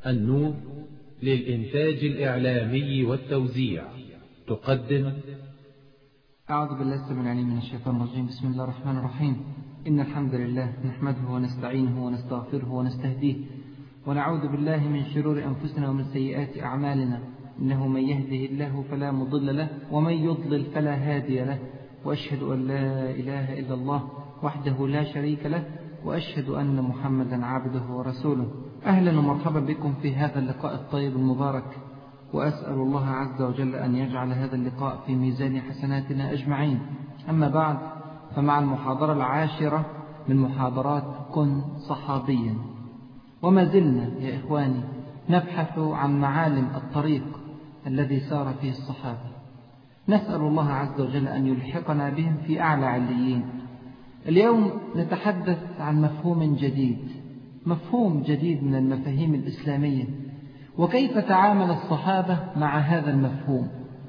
النور للإنتاج الإعلامي والتوزيع تقدم أعوذ بالله السميع العليم من الشيطان الرجيم بسم الله الرحمن الرحيم إن الحمد لله نحمده ونستعينه ونستغفره ونستهديه ونعوذ بالله من شرور أنفسنا ومن سيئات أعمالنا إنه من يهده الله فلا مضل له ومن يضلل فلا هادي له وأشهد أن لا إله إلا الله وحده لا شريك له وأشهد أن محمدا عبده ورسوله أهلا ومرحبا بكم في هذا اللقاء الطيب المبارك وأسأل الله عز وجل أن يجعل هذا اللقاء في ميزان حسناتنا أجمعين أما بعد فمع المحاضرة العاشرة من محاضرات كن صحابيا وما زلنا يا إخواني نبحث عن معالم الطريق الذي سار فيه الصحابة نسأل الله عز وجل أن يلحقنا بهم في أعلى عليين اليوم نتحدث عن مفهوم جديد مفهوم جديد من المفاهيم الإسلامية وكيف تعامل الصحابة مع هذا المفهوم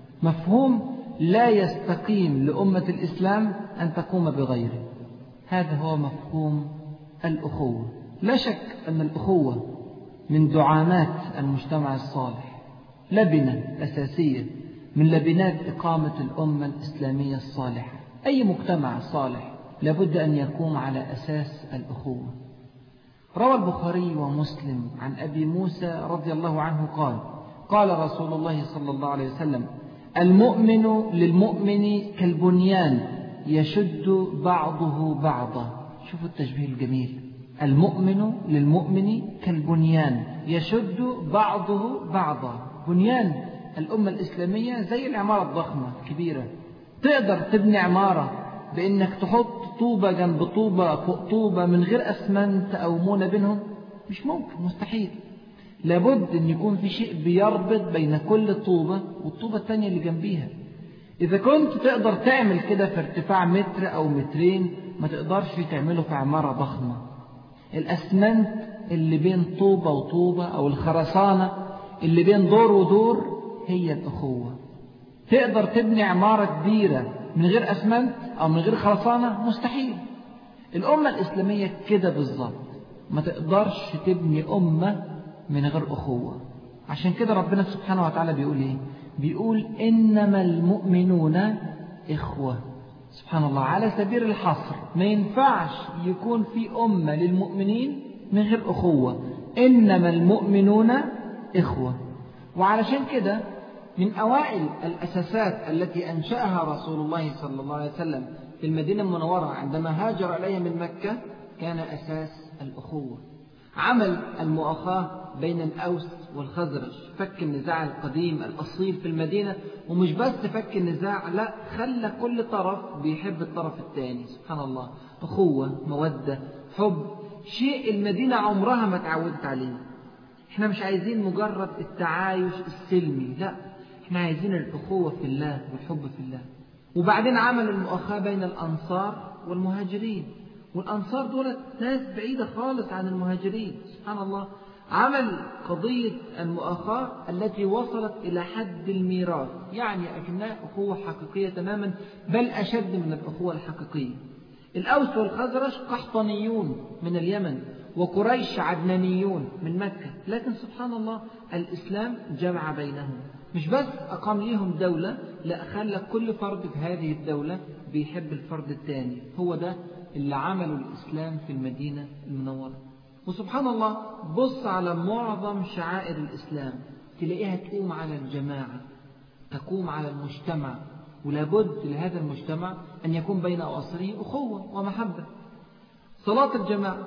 مفهوم لا يستقيم لأمة الإسلام أن تقوم بغيره هذا هو مفهوم الأخوة لا شك أن الأخوة من دعامات المجتمع الصالح لبنة أساسية من لبنات إقامة الأمة الإسلامية الصالحة أي مجتمع صالح لابد أن يقوم على أساس الأخوة روى البخاري ومسلم عن أبي موسى رضي الله عنه قال قال رسول الله صلى الله عليه وسلم المؤمن للمؤمن كالبنيان يشد بعضه بعضا شوفوا التشبيه الجميل المؤمن للمؤمن كالبنيان يشد بعضه بعضا بنيان الأمة الإسلامية زي العمارة الضخمة الكبيرة تقدر تبني عمارة بإنك تحط طوبة جنب طوبة فوق طوبة من غير أسمنت أو مونة بينهم مش ممكن مستحيل لابد أن يكون في شيء بيربط بين كل طوبة والطوبة الثانية اللي جنبيها إذا كنت تقدر تعمل كده في ارتفاع متر أو مترين ما تقدرش تعمله في عمارة ضخمة الأسمنت اللي بين طوبة وطوبة أو الخرسانة اللي بين دور ودور هي الأخوة تقدر تبني عمارة كبيرة من غير أسمنت أو من غير خرسانة مستحيل الأمة الإسلامية كده بالظبط ما تقدرش تبني أمة من غير أخوة عشان كده ربنا سبحانه وتعالى بيقول إيه بيقول إنما المؤمنون إخوة سبحان الله على سبيل الحصر ما ينفعش يكون في أمة للمؤمنين من غير أخوة إنما المؤمنون إخوة وعلشان كده من أوائل الأساسات التي أنشأها رسول الله صلى الله عليه وسلم في المدينة المنورة عندما هاجر إليها من مكة كان أساس الأخوة عمل المؤاخاة بين الأوس والخزرج فك النزاع القديم الأصيل في المدينة ومش بس فك النزاع لا خلى كل طرف بيحب الطرف الثاني سبحان الله أخوة مودة حب شيء المدينة عمرها ما تعودت عليه احنا مش عايزين مجرد التعايش السلمي لا احنا عايزين الأخوة في الله والحب في الله وبعدين عمل المؤاخاة بين الأنصار والمهاجرين والأنصار دول ناس بعيدة خالص عن المهاجرين سبحان الله عمل قضية المؤاخاة التي وصلت إلى حد الميراث يعني أكنها أخوة حقيقية تماما بل أشد من الأخوة الحقيقية الأوس والخزرج قحطانيون من اليمن وقريش عدنانيون من مكة لكن سبحان الله الإسلام جمع بينهم مش بس أقام ليهم دولة لا خلى كل فرد في هذه الدولة بيحب الفرد الثاني هو ده اللي عمله الإسلام في المدينة المنورة وسبحان الله بص على معظم شعائر الإسلام تلاقيها تقوم على الجماعة تقوم على المجتمع ولابد لهذا المجتمع أن يكون بين أواصره أخوة ومحبة صلاة الجماعة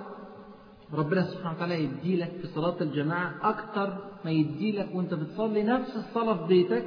ربنا سبحانه وتعالى يدي لك في صلاة الجماعة أكتر ما يدي لك وانت بتصلي نفس الصلاة في بيتك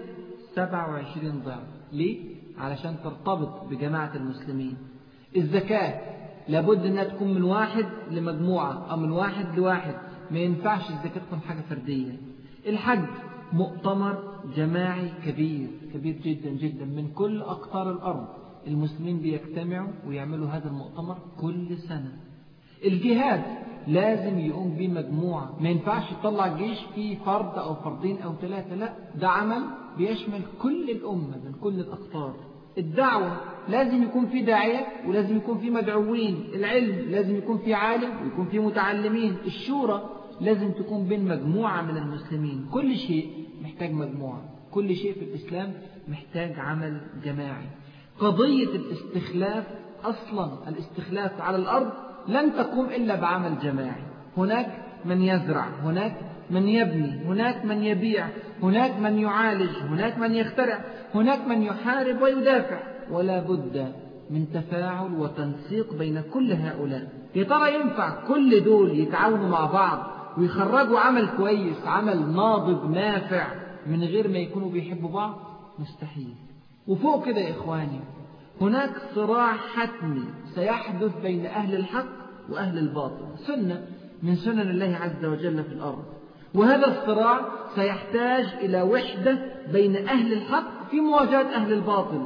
27 ضعف ليه؟ علشان ترتبط بجماعة المسلمين الزكاة لابد انها تكون من واحد لمجموعة او من واحد لواحد ما ينفعش الزكاة تكون حاجة فردية الحج مؤتمر جماعي كبير كبير جدا جدا من كل أقطار الأرض المسلمين بيجتمعوا ويعملوا هذا المؤتمر كل سنة الجهاد لازم يقوم به مجموعة ما ينفعش تطلع جيش فيه فرد أو فردين أو ثلاثة لا ده عمل بيشمل كل الأمة من كل الأقطار الدعوة لازم يكون في داعية ولازم يكون في مدعوين العلم لازم يكون في عالم ويكون في متعلمين الشورى لازم تكون بين مجموعة من المسلمين كل شيء محتاج مجموعة كل شيء في الإسلام محتاج عمل جماعي قضية الاستخلاف أصلا الاستخلاف على الأرض لن تقوم إلا بعمل جماعي هناك من يزرع هناك من يبني هناك من يبيع هناك من يعالج هناك من يخترع هناك من يحارب ويدافع ولا بد من تفاعل وتنسيق بين كل هؤلاء يا ترى ينفع كل دول يتعاونوا مع بعض ويخرجوا عمل كويس عمل ناضج نافع من غير ما يكونوا بيحبوا بعض مستحيل وفوق كده يا إخواني هناك صراع حتمي سيحدث بين أهل الحق وأهل الباطل سنة من سنن الله عز وجل في الأرض وهذا الصراع سيحتاج إلى وحدة بين أهل الحق في مواجهة أهل الباطل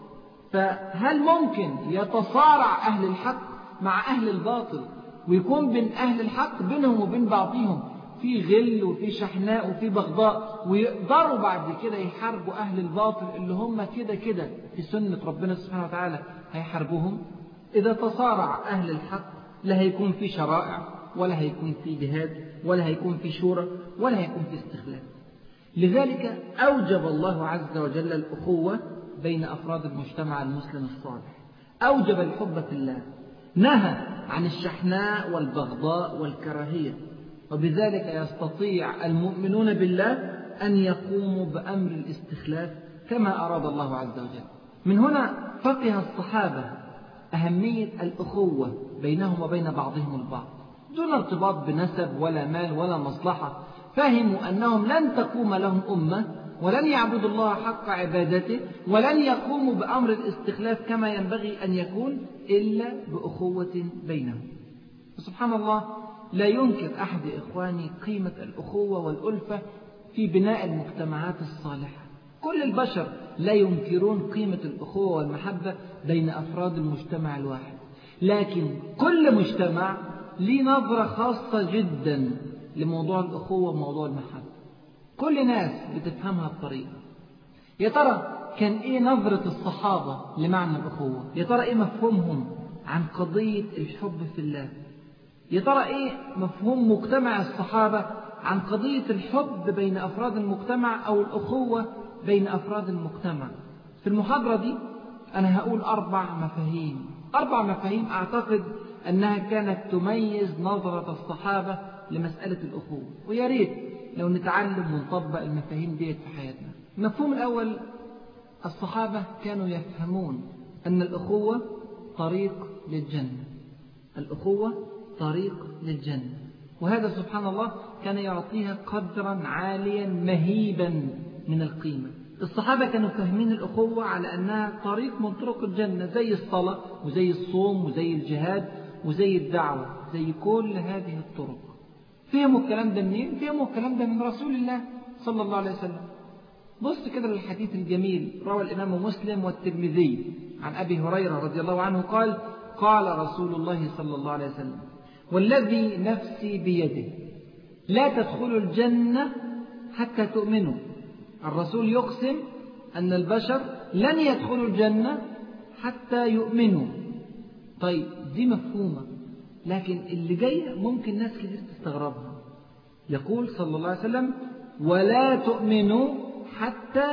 فهل ممكن يتصارع أهل الحق مع أهل الباطل ويكون بين أهل الحق بينهم وبين بعضهم في غل وفي شحناء وفي بغضاء ويقدروا بعد كده يحاربوا أهل الباطل اللي هم كده كده في سنة ربنا سبحانه وتعالى هيحاربوهم إذا تصارع أهل الحق لا هيكون في شرائع ولا هيكون في جهاد ولا هيكون في شورى ولا هيكون في استخلاف لذلك أوجب الله عز وجل الأخوة بين أفراد المجتمع المسلم الصالح أوجب الحب في الله نهى عن الشحناء والبغضاء والكراهية وبذلك يستطيع المؤمنون بالله أن يقوموا بأمر الاستخلاف كما أراد الله عز وجل من هنا فقه الصحابة أهمية الأخوة بينهم وبين بعضهم البعض دون ارتباط بنسب ولا مال ولا مصلحة فهموا أنهم لن تقوم لهم أمة ولن يعبدوا الله حق عبادته ولن يقوموا بأمر الاستخلاف كما ينبغي أن يكون إلا بأخوة بينهم سبحان الله لا ينكر أحد إخواني قيمة الأخوة والألفة في بناء المجتمعات الصالحة كل البشر لا ينكرون قيمة الأخوة والمحبة بين أفراد المجتمع الواحد لكن كل مجتمع ليه نظرة خاصة جدا لموضوع الأخوة وموضوع المحبة كل ناس بتفهمها بطريقة يا ترى كان إيه نظرة الصحابة لمعنى الأخوة يا ترى إيه مفهومهم عن قضية الحب في الله يا ترى إيه مفهوم مجتمع الصحابة عن قضية الحب بين أفراد المجتمع أو الأخوة بين أفراد المجتمع في المحاضرة دي أنا هقول أربع مفاهيم أربع مفاهيم أعتقد أنها كانت تميز نظرة الصحابة لمسألة الأخوة ويا ريت لو نتعلم ونطبق المفاهيم ديت في حياتنا المفهوم الأول الصحابة كانوا يفهمون أن الأخوة طريق للجنة الأخوة طريق للجنة وهذا سبحان الله كان يعطيها قدرا عاليا مهيبا من القيمة الصحابة كانوا فاهمين الأخوة على أنها طريق من طرق الجنة زي الصلاة وزي الصوم وزي الجهاد وزي الدعوة زي كل هذه الطرق فهموا الكلام ده منين؟ فهموا الكلام ده من رسول الله صلى الله عليه وسلم بص كده للحديث الجميل روى الإمام مسلم والترمذي عن أبي هريرة رضي الله عنه قال قال رسول الله صلى الله عليه وسلم والذي نفسي بيده لا تدخلوا الجنة حتى تؤمنوا الرسول يقسم أن البشر لن يدخلوا الجنة حتى يؤمنوا طيب دي مفهومة لكن اللي جاية ممكن ناس كتير تستغربها يقول صلى الله عليه وسلم ولا تؤمنوا حتى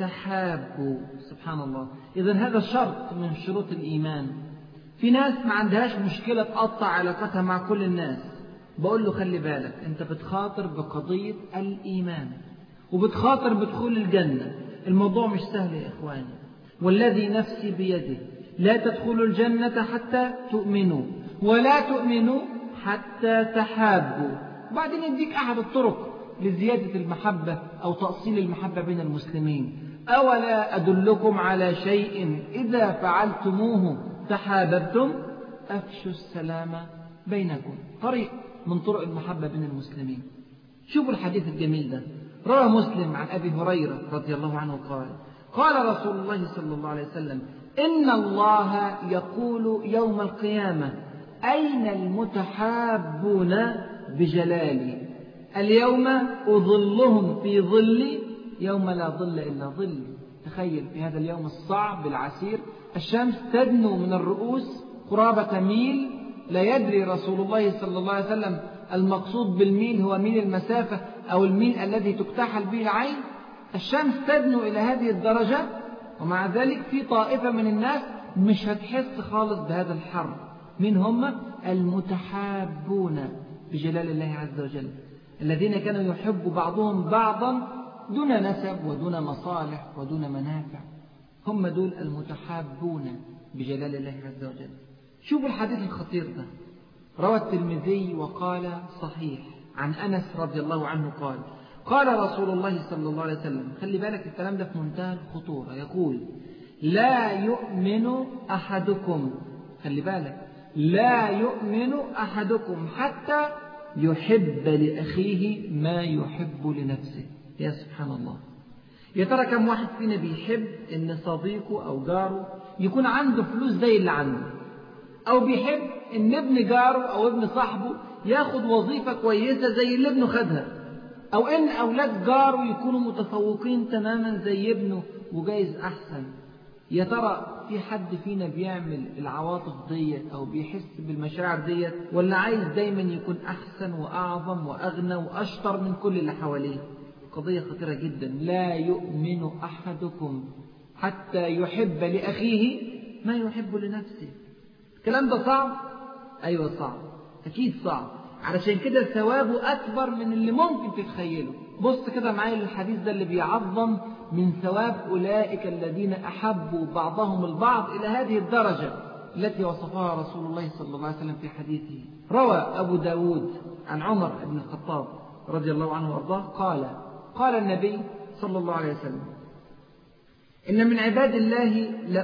تحابوا سبحان الله إذا هذا شرط من شروط الإيمان في ناس ما عندهاش مشكلة تقطع علاقتها مع كل الناس بقول له خلي بالك أنت بتخاطر بقضية الإيمان وبتخاطر بدخول الجنة الموضوع مش سهل يا إخواني والذي نفسي بيده لا تدخلوا الجنة حتى تؤمنوا ولا تؤمنوا حتى تحابوا بعدين يديك أحد الطرق لزيادة المحبة أو تأصيل المحبة بين المسلمين أولا أدلكم على شيء إذا فعلتموه تحاببتم أفشوا السلام بينكم طريق من طرق المحبة بين المسلمين شوفوا الحديث الجميل ده روى مسلم عن أبي هريرة رضي الله عنه قال قال رسول الله صلى الله عليه وسلم إن الله يقول يوم القيامة أين المتحابون بجلالي اليوم أظلهم في ظلي يوم لا ظل إلا ظلي تخيل في هذا اليوم الصعب العسير الشمس تدنو من الرؤوس قرابة ميل لا يدري رسول الله صلى الله عليه وسلم المقصود بالميل هو ميل المسافة أو الميل الذي تكتحل به العين الشمس تدنو إلى هذه الدرجة ومع ذلك في طائفة من الناس مش هتحس خالص بهذا الحر من هم المتحابون بجلال الله عز وجل الذين كانوا يحب بعضهم بعضا دون نسب ودون مصالح ودون منافع هم دول المتحابون بجلال الله عز وجل شوفوا الحديث الخطير ده روى الترمذي وقال صحيح عن أنس رضي الله عنه قال قال رسول الله صلى الله عليه وسلم خلي بالك الكلام ده في منتهى الخطورة يقول لا يؤمن أحدكم خلي بالك لا يؤمن أحدكم حتى يحب لأخيه ما يحب لنفسه يا سبحان الله يا ترى كم واحد فينا بيحب ان صديقه او جاره يكون عنده فلوس زي اللي عنده او بيحب ان ابن جاره او ابن صاحبه ياخد وظيفة كويسة زي اللي ابنه خدها او ان اولاد جاره يكونوا متفوقين تماما زي ابنه وجايز احسن يا ترى في حد فينا بيعمل العواطف ديت او بيحس بالمشاعر ديت ولا عايز دايما يكون احسن واعظم واغنى واشطر من كل اللي حواليه قضية خطيرة جدا لا يؤمن أحدكم حتى يحب لأخيه ما يحب لنفسه الكلام ده صعب أيوة صعب أكيد صعب علشان كده ثوابه أكبر من اللي ممكن تتخيله بص كده معايا للحديث ده اللي بيعظم من ثواب أولئك الذين أحبوا بعضهم البعض إلى هذه الدرجة التي وصفها رسول الله صلى الله عليه وسلم في حديثه روى أبو داود عن عمر بن الخطاب رضي الله عنه وأرضاه قال قال النبي صلى الله عليه وسلم إن من عباد الله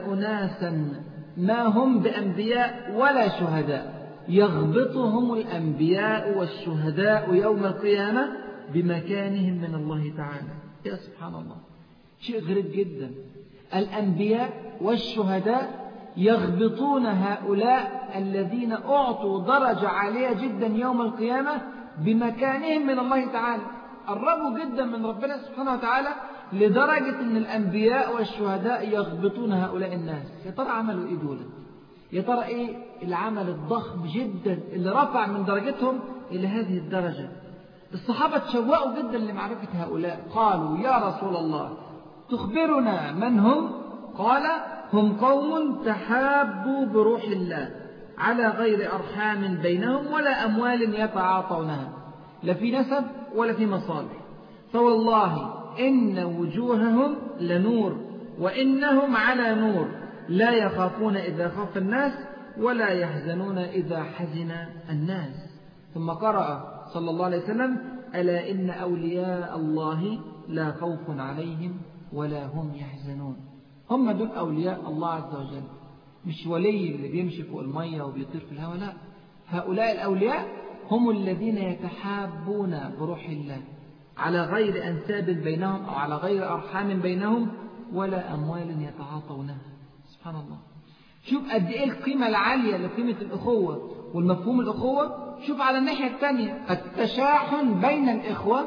لأناسا ما هم بأنبياء ولا شهداء يغبطهم الأنبياء والشهداء يوم القيامة بمكانهم من الله تعالى يا سبحان الله شيء غريب جدا الأنبياء والشهداء يغبطون هؤلاء الذين أعطوا درجة عالية جدا يوم القيامة بمكانهم من الله تعالى قربوا جدا من ربنا سبحانه وتعالى لدرجة أن الأنبياء والشهداء يغبطون هؤلاء الناس يا ترى عملوا إيه دول يا ترى إيه العمل الضخم جدا اللي رفع من درجتهم إلى هذه الدرجة الصحابة تشوقوا جدا لمعرفة هؤلاء قالوا يا رسول الله تخبرنا من هم قال هم قوم تحابوا بروح الله على غير أرحام بينهم ولا أموال يتعاطونها لا في نسب ولا في مصالح فوالله إن وجوههم لنور وإنهم على نور لا يخافون إذا خاف الناس ولا يحزنون إذا حزن الناس ثم قرأ صلى الله عليه وسلم ألا إن أولياء الله لا خوف عليهم ولا هم يحزنون هم دول أولياء الله عز وجل مش ولي اللي بيمشي فوق المية وبيطير في الهواء لا هؤلاء الأولياء هم الذين يتحابون بروح الله على غير أنساب بينهم أو على غير أرحام بينهم ولا أموال يتعاطونها سبحان الله شوف قد إيه القيمة العالية لقيمة الأخوة والمفهوم الأخوة شوف على الناحية الثانية التشاحن بين الإخوة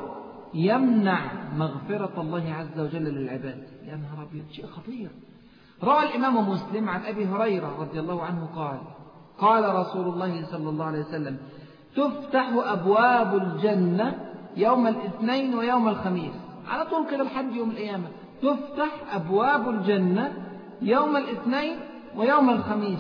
يمنع مغفرة الله عز وجل للعباد يا نهار أبيض شيء خطير روى الإمام مسلم عن أبي هريرة رضي الله عنه قال قال رسول الله صلى الله عليه وسلم تفتح أبواب الجنة يوم الاثنين ويوم الخميس على طول كده لحد يوم القيامة تفتح أبواب الجنة يوم الاثنين ويوم الخميس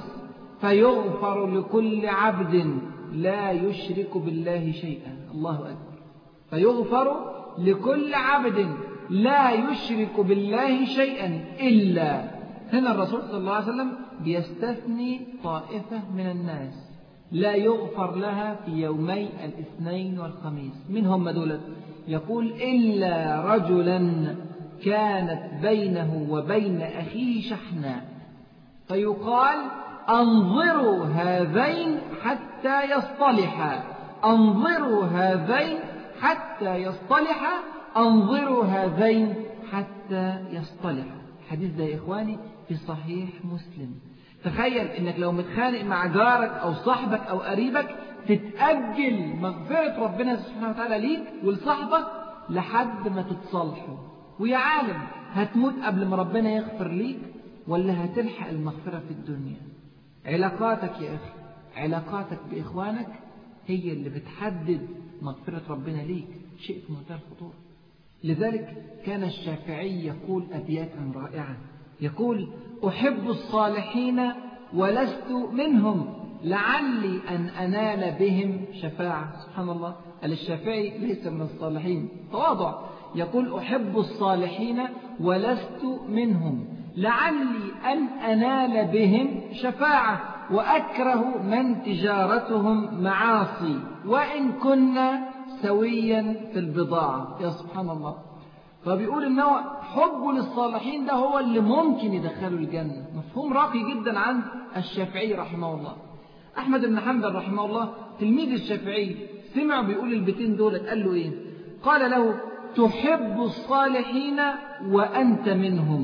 فيغفر لكل عبد لا يشرك بالله شيئا الله أكبر فيغفر لكل عبد لا يشرك بالله شيئا إلا هنا الرسول صلى الله عليه وسلم بيستثني طائفة من الناس لا يغفر لها في يومي الاثنين والخميس من هم دولت يقول إلا رجلا كانت بينه وبين أخيه شحناء فيقال أنظروا هذين حتى يصطلحا أنظروا هذين حتى يصطلحا أنظروا هذين حتى يصطلحا الحديث ده يا إخواني في صحيح مسلم تخيل انك لو متخانق مع جارك او صاحبك او قريبك تتأجل مغفرة ربنا سبحانه وتعالى ليك ولصاحبك لحد ما تتصالحوا ويا عالم هتموت قبل ما ربنا يغفر ليك ولا هتلحق المغفرة في الدنيا علاقاتك يا أخي علاقاتك بإخوانك هي اللي بتحدد مغفرة ربنا ليك شيء في منتهى الخطورة لذلك كان الشافعي يقول أبياتا رائعة يقول أحب الصالحين ولست منهم لعلي أن أنال بهم شفاعة سبحان الله الشافعي ليس من الصالحين تواضع يقول أحب الصالحين ولست منهم لعلي أن أنال بهم شفاعة وأكره من تجارتهم معاصي وإن كنا سويا في البضاعة يا سبحان الله فبيقول إن هو حبه للصالحين ده هو اللي ممكن يدخله الجنة مفهوم راقي جدا عن الشافعي رحمه الله أحمد بن حنبل رحمه الله تلميذ الشافعي سمع بيقول البيتين دول قال له إيه قال له تحب الصالحين وأنت منهم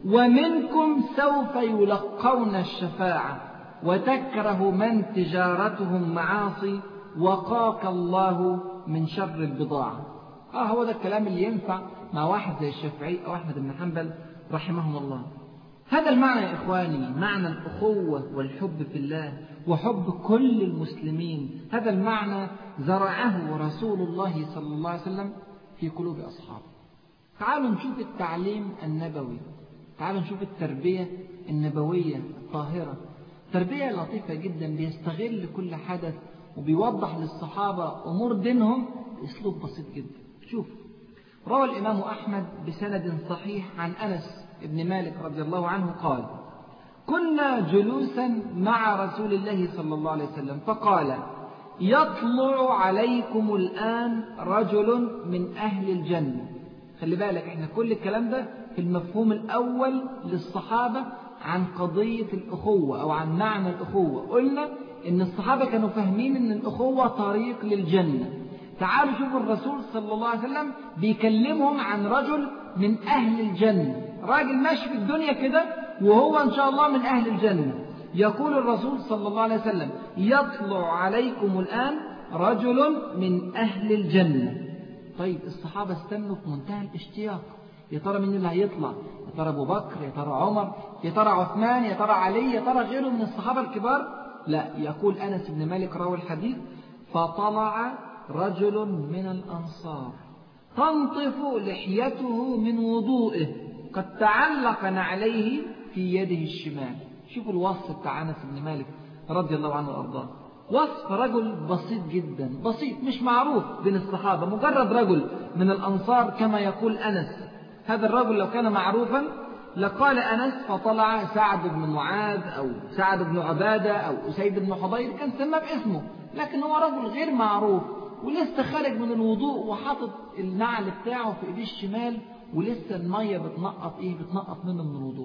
ومنكم سوف يلقون الشفاعة وتكره من تجارتهم معاصي وقاك الله من شر البضاعة آه هو ده الكلام اللي ينفع مع واحد زي الشافعي أو أحمد بن حنبل رحمهم الله هذا المعنى يا إخواني معنى الأخوة والحب في الله وحب كل المسلمين هذا المعنى زرعه رسول الله صلى الله عليه وسلم في قلوب أصحابه تعالوا نشوف التعليم النبوي تعالوا نشوف التربية النبوية الطاهرة تربية لطيفة جدا بيستغل كل حدث وبيوضح للصحابة أمور دينهم بأسلوب بسيط جدا شوف روى الإمام أحمد بسند صحيح عن أنس بن مالك رضي الله عنه قال كنا جلوسا مع رسول الله صلى الله عليه وسلم فقال يطلع عليكم الآن رجل من أهل الجنة خلي بالك احنا كل الكلام ده في المفهوم الأول للصحابة عن قضية الأخوة أو عن معنى الأخوة قلنا إن الصحابة كانوا فاهمين إن الأخوة طريق للجنة تعالوا شوفوا الرسول صلى الله عليه وسلم بيكلمهم عن رجل من أهل الجنة راجل ماشي في الدنيا كده وهو إن شاء الله من أهل الجنة يقول الرسول صلى الله عليه وسلم يطلع عليكم الآن رجل من أهل الجنة طيب الصحابة استنوا في منتهى الاشتياق يا ترى مين اللي هيطلع يا ترى أبو بكر يا ترى عمر يا ترى عثمان يا ترى علي يا ترى غيره من الصحابة الكبار لا يقول أنس بن مالك راوي الحديث فطلع رجل من الأنصار تنطف لحيته من وضوئه قد تعلق نعليه في يده الشمال شوفوا الوصف بتاع أنس بن مالك رضي الله عنه وأرضاه وصف رجل بسيط جدا بسيط مش معروف بين الصحابة مجرد رجل من الأنصار كما يقول أنس هذا الرجل لو كان معروفا لقال أنس فطلع سعد بن معاذ أو سعد بن عبادة أو أسيد بن حضير كان سماه باسمه لكن هو رجل غير معروف ولسه خارج من الوضوء وحاطط النعل بتاعه في ايديه الشمال ولسه المية بتنقط ايه بتنقط منه من الوضوء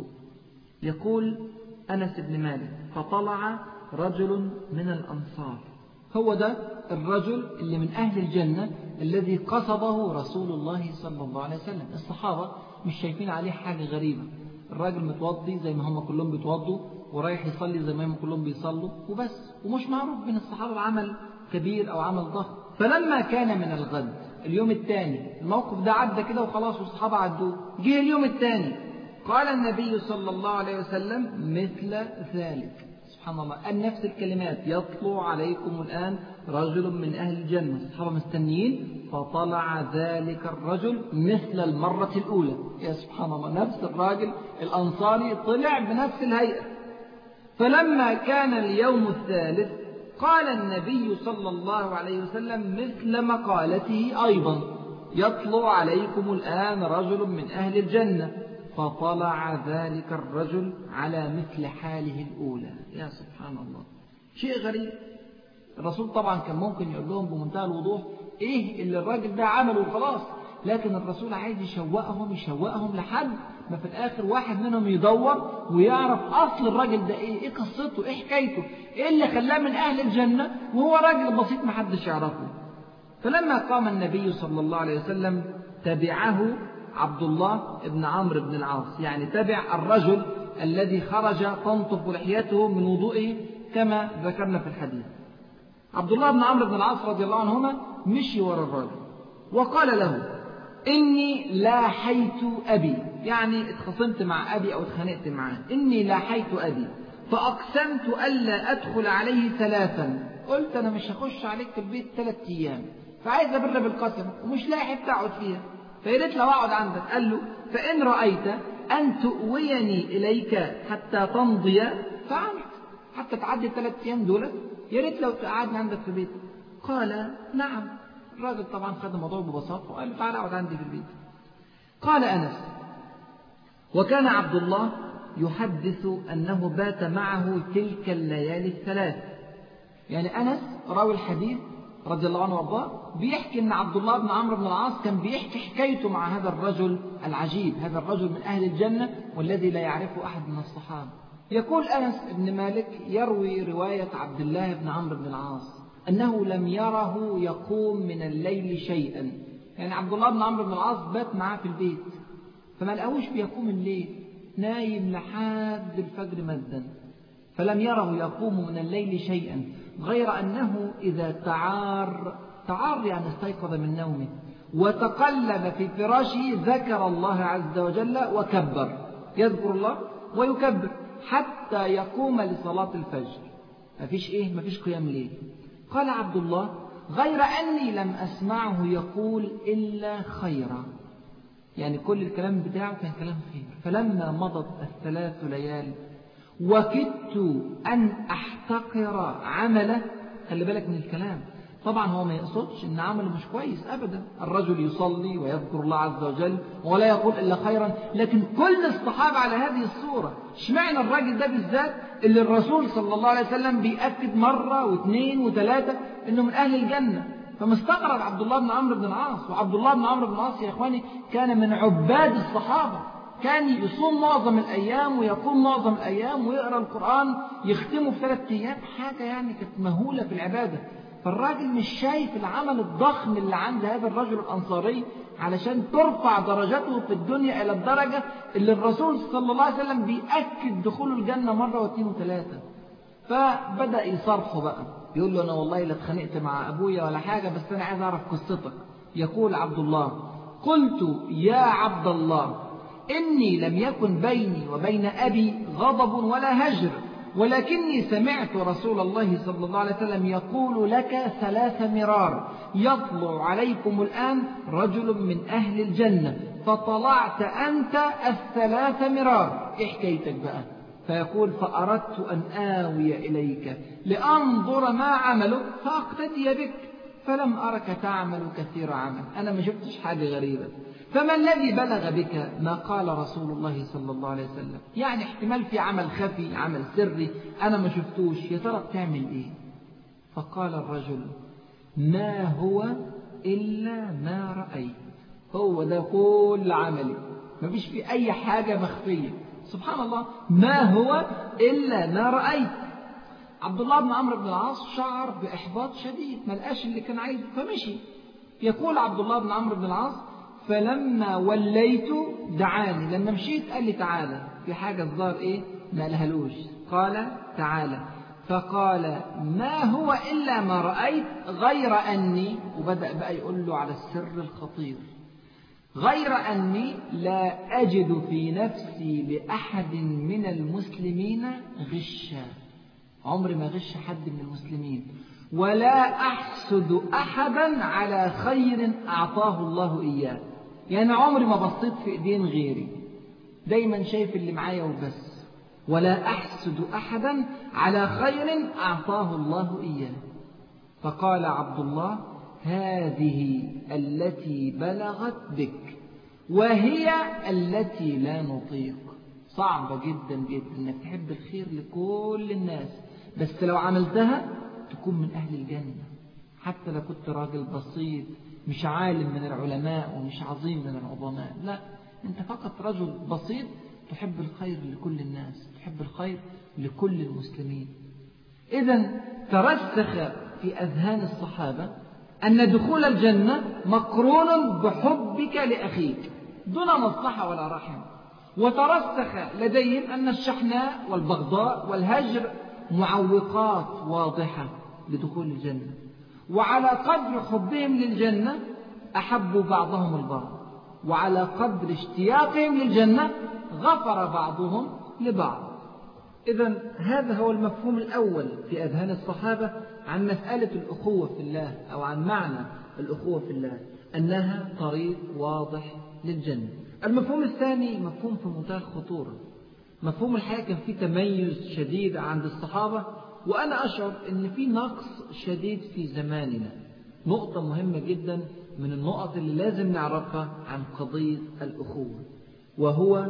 يقول أنس بن مالك فطلع رجل من الأنصار هو ده الرجل اللي من أهل الجنة الذي قصده رسول الله صلى الله عليه وسلم الصحابة مش شايفين عليه حاجة غريبة الراجل متوضي زي ما هم كلهم بيتوضوا ورايح يصلي زي ما هم كلهم بيصلوا وبس ومش معروف بين الصحابة عمل كبير أو عمل ضخم فلما كان من الغد اليوم الثاني الموقف ده عدى كده وخلاص والصحابة عدوه جه اليوم الثاني قال النبي صلى الله عليه وسلم مثل ذلك سبحان الله قال نفس الكلمات يطلع عليكم الآن رجل من أهل الجنة الصحابة مستنيين فطلع ذلك الرجل مثل المرة الأولى يا سبحان الله نفس الراجل الأنصاري طلع بنفس الهيئة فلما كان اليوم الثالث قال النبي صلى الله عليه وسلم مثل مقالته أيضا يطلع عليكم الآن رجل من أهل الجنة فطلع ذلك الرجل على مثل حاله الأولى يا سبحان الله شيء غريب الرسول طبعا كان ممكن يقول لهم بمنتهى الوضوح ايه اللي الراجل ده عمله وخلاص لكن الرسول عايز يشوقهم يشوقهم لحد ما في الاخر واحد منهم يدور ويعرف اصل الراجل ده ايه ايه قصته ايه حكايته ايه اللي خلاه من اهل الجنه وهو راجل بسيط ما حدش يعرفه فلما قام النبي صلى الله عليه وسلم تبعه عبد الله بن عمرو بن العاص يعني تبع الرجل الذي خرج تنطف لحيته من وضوئه كما ذكرنا في الحديث عبد الله بن عمرو بن العاص رضي الله عنهما مشي ورا الرجل وقال له إني لاحيت أبي يعني اتخصمت مع أبي أو اتخانقت معاه إني لاحيت أبي فأقسمت ألا أدخل عليه ثلاثا قلت أنا مش هخش عليك في البيت ثلاث أيام فعايز أبر بالقسم ومش لاقي حتة أقعد فيها فيا ريت لو أقعد عندك قال له فإن رأيت أن تؤويني إليك حتى تمضي فعلت حتى تعدي الثلاث أيام دول يا ريت لو قعدنا عندك في البيت قال نعم الراجل طبعا خد الموضوع ببساطة وقال له تعالى اقعد عندي في البيت قال أنس وكان عبد الله يحدث أنه بات معه تلك الليالي الثلاث يعني أنس راوي الحديث رضي الله عنه وارضاه بيحكي ان عبد الله بن عمرو بن العاص كان بيحكي حكايته مع هذا الرجل العجيب هذا الرجل من اهل الجنه والذي لا يعرفه احد من الصحابه يقول انس بن مالك يروي روايه عبد الله بن عمرو بن العاص انه لم يره يقوم من الليل شيئا يعني عبد الله بن عمرو بن العاص بات معاه في البيت فما لقاهوش بيقوم الليل نايم لحد الفجر مدا فلم يره يقوم من الليل شيئا غير أنه إذا تعار تعار يعني استيقظ من نومه وتقلب في فراشه ذكر الله عز وجل وكبر يذكر الله ويكبر حتى يقوم لصلاة الفجر ما فيش إيه ما فيش قيام ليل قال عبد الله غير أني لم أسمعه يقول إلا خيرا يعني كل الكلام بتاعه كان كلام خير فلما مضت الثلاث ليال وكدت أن أحتقر عمله خلي بالك من الكلام طبعا هو ما يقصدش ان عمله مش كويس ابدا الرجل يصلي ويذكر الله عز وجل ولا يقول الا خيرا لكن كل الصحابه على هذه الصوره اشمعنى الراجل ده بالذات اللي الرسول صلى الله عليه وسلم بيأكد مره واثنين وثلاثه انه من اهل الجنه فمستغرب عبد الله بن عمرو بن العاص وعبد الله بن عمرو بن العاص يا اخواني كان من عباد الصحابه كان يصوم معظم الأيام ويقوم معظم الأيام ويقرأ القرآن يختمه في ثلاثة أيام حاجة يعني كانت مهولة في العبادة فالراجل مش شايف العمل الضخم اللي عند هذا الرجل الأنصاري علشان ترفع درجته في الدنيا إلى الدرجة اللي الرسول صلى الله عليه وسلم بيأكد دخوله الجنة مرة واثنين وثلاثة فبدأ يصرخه بقى يقول له أنا والله لا اتخانقت مع أبويا ولا حاجة بس أنا عايز أعرف قصتك يقول عبد الله قلت يا عبد الله إني لم يكن بيني وبين أبي غضب ولا هجر ولكني سمعت رسول الله صلى الله عليه وسلم يقول لك ثلاث مرار يطلع عليكم الآن رجل من أهل الجنة فطلعت أنت الثلاث مرار إيه حكايتك بقى فيقول فأردت أن آوي إليك لأنظر ما عملك فأقتدي بك فلم أرك تعمل كثير عمل أنا ما شفتش حاجة غريبة فما الذي بلغ بك ما قال رسول الله صلى الله عليه وسلم يعني احتمال في عمل خفي عمل سري أنا ما شفتوش يا ترى بتعمل إيه فقال الرجل ما هو إلا ما رأيت هو ده كل عملي ما فيش في أي حاجة مخفية سبحان الله ما هو إلا ما رأيت عبد الله بن عمرو بن العاص شعر بإحباط شديد ما لقاش اللي كان عايزه فمشي يقول عبد الله بن عمرو بن العاص فلما وليت دعاني لما مشيت قال لي تعالى في حاجة الظاهر إيه ما قالهالوش قال تعالى فقال ما هو إلا ما رأيت غير أني وبدأ بقى يقول له على السر الخطير غير أني لا أجد في نفسي لأحد من المسلمين غشا عمري ما غش حد من المسلمين ولا أحسد أحدا على خير أعطاه الله إياه يعني عمري ما بصيت في إيدين غيري دايما شايف اللي معايا وبس ولا أحسد أحدا على خير أعطاه الله إياه فقال عبد الله هذه التي بلغت بك وهي التي لا نطيق صعبة جدا جدا انك تحب الخير لكل الناس بس لو عملتها تكون من أهل الجنة حتى لو كنت راجل بسيط مش عالم من العلماء ومش عظيم من العظماء لا أنت فقط رجل بسيط تحب الخير لكل الناس تحب الخير لكل المسلمين إذا ترسخ في أذهان الصحابة أن دخول الجنة مقرون بحبك لأخيك دون مصلحة ولا رحم وترسخ لديهم أن الشحناء والبغضاء والهجر معوقات واضحة لدخول الجنة وعلى قدر حبهم للجنة أحبوا بعضهم البعض وعلى قدر اشتياقهم للجنة غفر بعضهم لبعض إذا هذا هو المفهوم الأول في أذهان الصحابة عن مسألة الأخوة في الله أو عن معنى الأخوة في الله أنها طريق واضح للجنة المفهوم الثاني مفهوم في منتهى الخطورة مفهوم الحياة كان فيه تميز شديد عند الصحابة وأنا أشعر أن في نقص شديد في زماننا نقطة مهمة جدا من النقط اللي لازم نعرفها عن قضية الأخوة وهو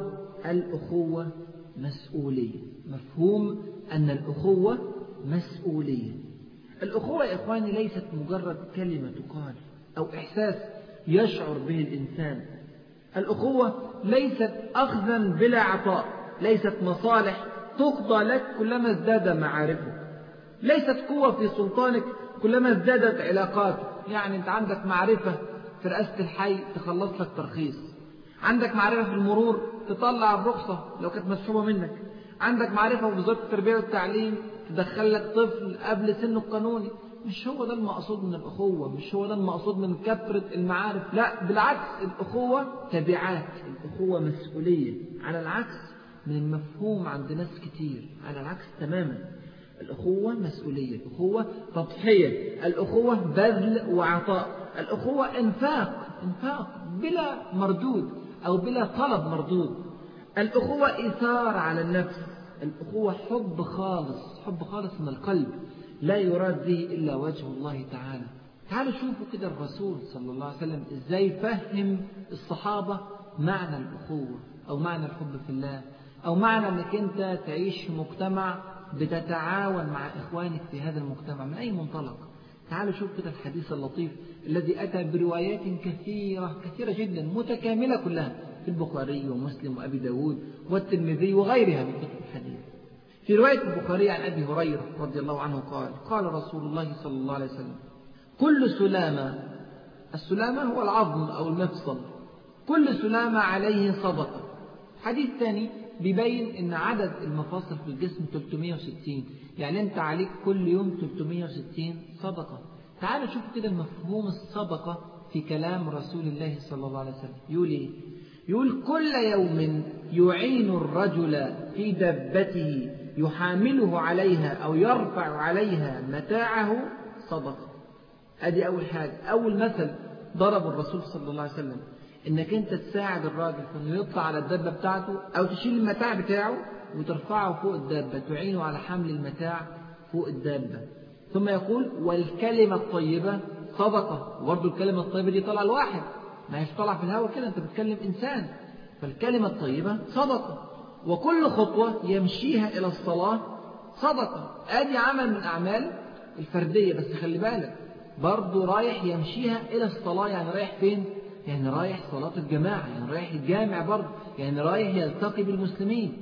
الأخوة مسؤولية مفهوم أن الأخوة مسؤولية الأخوة يا إخواني ليست مجرد كلمة تقال أو إحساس يشعر به الإنسان الأخوة ليست أخذا بلا عطاء ليست مصالح تقضى لك كلما ازداد معارفك ليست قوة في سلطانك كلما ازدادت علاقاتك يعني أنت عندك معرفة في رئاسة الحي تخلص لك ترخيص عندك معرفة في المرور تطلع الرخصة لو كانت مسحوبة منك عندك معرفة في وزارة التربية والتعليم تدخل لك طفل قبل سنه القانوني مش هو ده المقصود من الأخوة مش هو ده المقصود من كثرة المعارف لا بالعكس الأخوة تبعات الأخوة مسؤولية على العكس من المفهوم عند ناس كتير على العكس تماما الأخوة مسؤولية الأخوة تضحية الأخوة بذل وعطاء الأخوة إنفاق إنفاق بلا مردود أو بلا طلب مردود الأخوة إيثار على النفس الأخوة حب خالص حب خالص من القلب لا يراد به إلا وجه الله تعالى تعالوا شوفوا كده الرسول صلى الله عليه وسلم إزاي فهم الصحابة معنى الأخوة أو معنى الحب في الله أو معنى أنك أنت تعيش في مجتمع بتتعاون مع إخوانك في هذا المجتمع من أي منطلق تعالوا شوف كده الحديث اللطيف الذي أتى بروايات كثيرة كثيرة جدا متكاملة كلها في البخاري ومسلم وأبي داود والترمذي وغيرها من كتب الحديث في رواية البخاري عن أبي هريرة رضي الله عنه قال قال رسول الله صلى الله عليه وسلم كل سلامة السلامة هو العظم أو المفصل كل سلامة عليه صدقة حديث ثاني بيبين ان عدد المفاصل في الجسم 360 يعني انت عليك كل يوم 360 صدقة تعال شوف كده مفهوم الصدقة في كلام رسول الله صلى الله عليه وسلم يقول ايه يقول كل يوم يعين الرجل في دبته يحامله عليها أو يرفع عليها متاعه صدقة أدي أول حاجة أول مثل ضرب الرسول صلى الله عليه وسلم إنك أنت تساعد الراجل في إنه يطلع على الدابة بتاعته أو تشيل المتاع بتاعه وترفعه فوق الدابة تعينه على حمل المتاع فوق الدابة ثم يقول والكلمة الطيبة صدقة وبرضه الكلمة الطيبة دي طالعة الواحد ما هيش طالعة في الهواء كده أنت بتكلم إنسان فالكلمة الطيبة صدقة وكل خطوة يمشيها إلى الصلاة صدقة أدي عمل من أعمال الفردية بس خلي بالك برضه رايح يمشيها إلى الصلاة يعني رايح فين؟ يعني رايح صلاة الجماعة يعني رايح الجامع برضه يعني رايح يلتقي بالمسلمين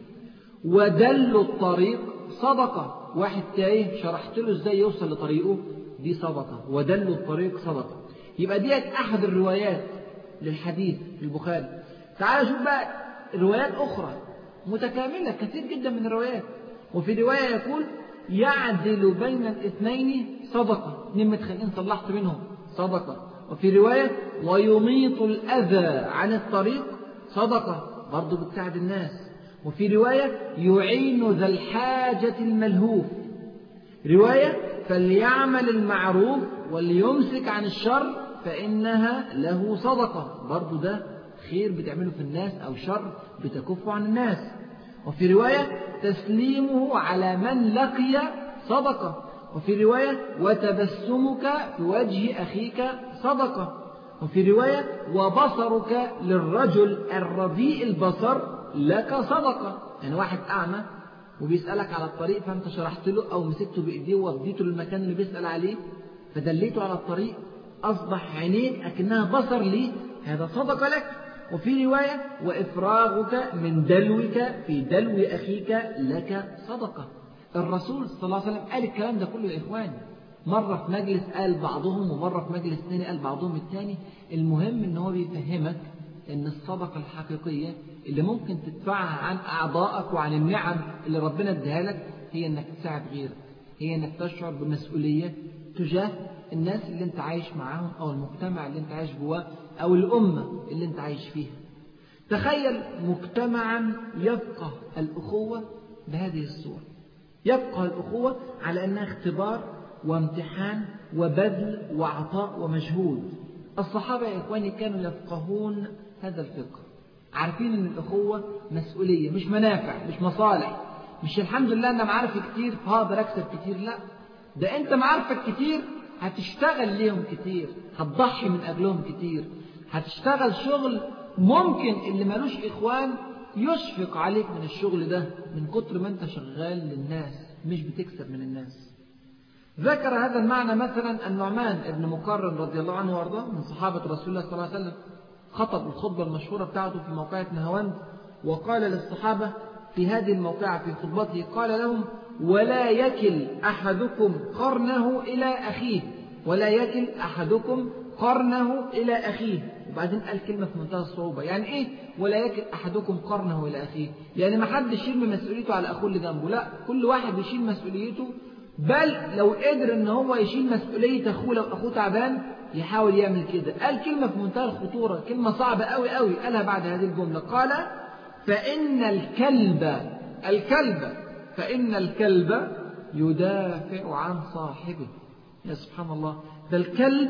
ودل الطريق صدقة واحد تايه شرحت له ازاي يوصل لطريقه دي صدقة ودل الطريق صدقة يبقى ديت أحد الروايات للحديث في البخاري تعال شوف بقى روايات أخرى متكاملة كثير جدا من الروايات وفي رواية يقول يعدل بين الاثنين صدقة اثنين متخانقين صلحت منهم صدقة وفي رواية ويميط الأذى عن الطريق صدقة برضه بتساعد الناس وفي رواية يعين ذا الحاجة الملهوف رواية فليعمل المعروف وليمسك عن الشر فإنها له صدقة برضه ده خير بتعمله في الناس أو شر بتكفه عن الناس وفي رواية تسليمه على من لقي صدقة وفي رواية وتبسمك في وجه أخيك صدقة وفي رواية وبصرك للرجل الرديء البصر لك صدقة يعني واحد أعمى وبيسألك على الطريق فأنت شرحت له أو مسكته بإيديه ووديته للمكان اللي بيسأل عليه فدليته على الطريق أصبح عينيك أكنها بصر ليه هذا صدقة لك وفي رواية وإفراغك من دلوك في دلو أخيك لك صدقة الرسول صلى الله عليه وسلم قال الكلام ده كله يا إخواني مرة في مجلس قال بعضهم ومرة في مجلس ثاني قال بعضهم الثاني المهم إن هو بيفهمك إن الصدقة الحقيقية اللي ممكن تدفعها عن أعضائك وعن النعم اللي ربنا اديها لك هي إنك تساعد غيرك هي إنك تشعر بمسؤولية تجاه الناس اللي أنت عايش معاهم أو المجتمع اللي أنت عايش جواه أو الأمة اللي أنت عايش فيها تخيل مجتمعا يفقه الأخوة بهذه الصورة يبقى الأخوة على أنها اختبار وامتحان وبذل وعطاء ومجهود الصحابة يا إخواني كانوا يفقهون هذا الفقه عارفين أن الأخوة مسؤولية مش منافع مش مصالح مش الحمد لله أنا معارف كتير فهقدر أكسب كتير لا ده أنت معارفك كتير هتشتغل ليهم كتير هتضحي من أجلهم كتير هتشتغل شغل ممكن اللي ملوش إخوان يشفق عليك من الشغل ده من كتر ما أنت شغال للناس مش بتكسب من الناس ذكر هذا المعنى مثلا النعمان بن مقرن رضي الله عنه وارضاه من صحابة رسول الله صلى الله عليه وسلم خطب الخطبة المشهورة بتاعته في موقعة نهواند وقال للصحابة في هذه الموقعة في خطبته قال لهم ولا يكل أحدكم قرنه إلى أخيه ولا يكل أحدكم قرنه إلى أخيه وبعدين قال كلمة في منتهى الصعوبة يعني إيه ولا يكل أحدكم قرنه إلى أخيه يعني ما حد يشيل مسؤوليته على أخوه اللي جنبه لا كل واحد يشيل مسؤوليته بل لو قدر ان هو يشيل مسؤولية اخوه لو اخوه تعبان يحاول يعمل كده قال كلمة في منتهى الخطورة كلمة صعبة قوي قوي قالها بعد هذه الجملة قال فإن الكلب الكلب فإن الكلب يدافع عن صاحبه يا سبحان الله فالكلب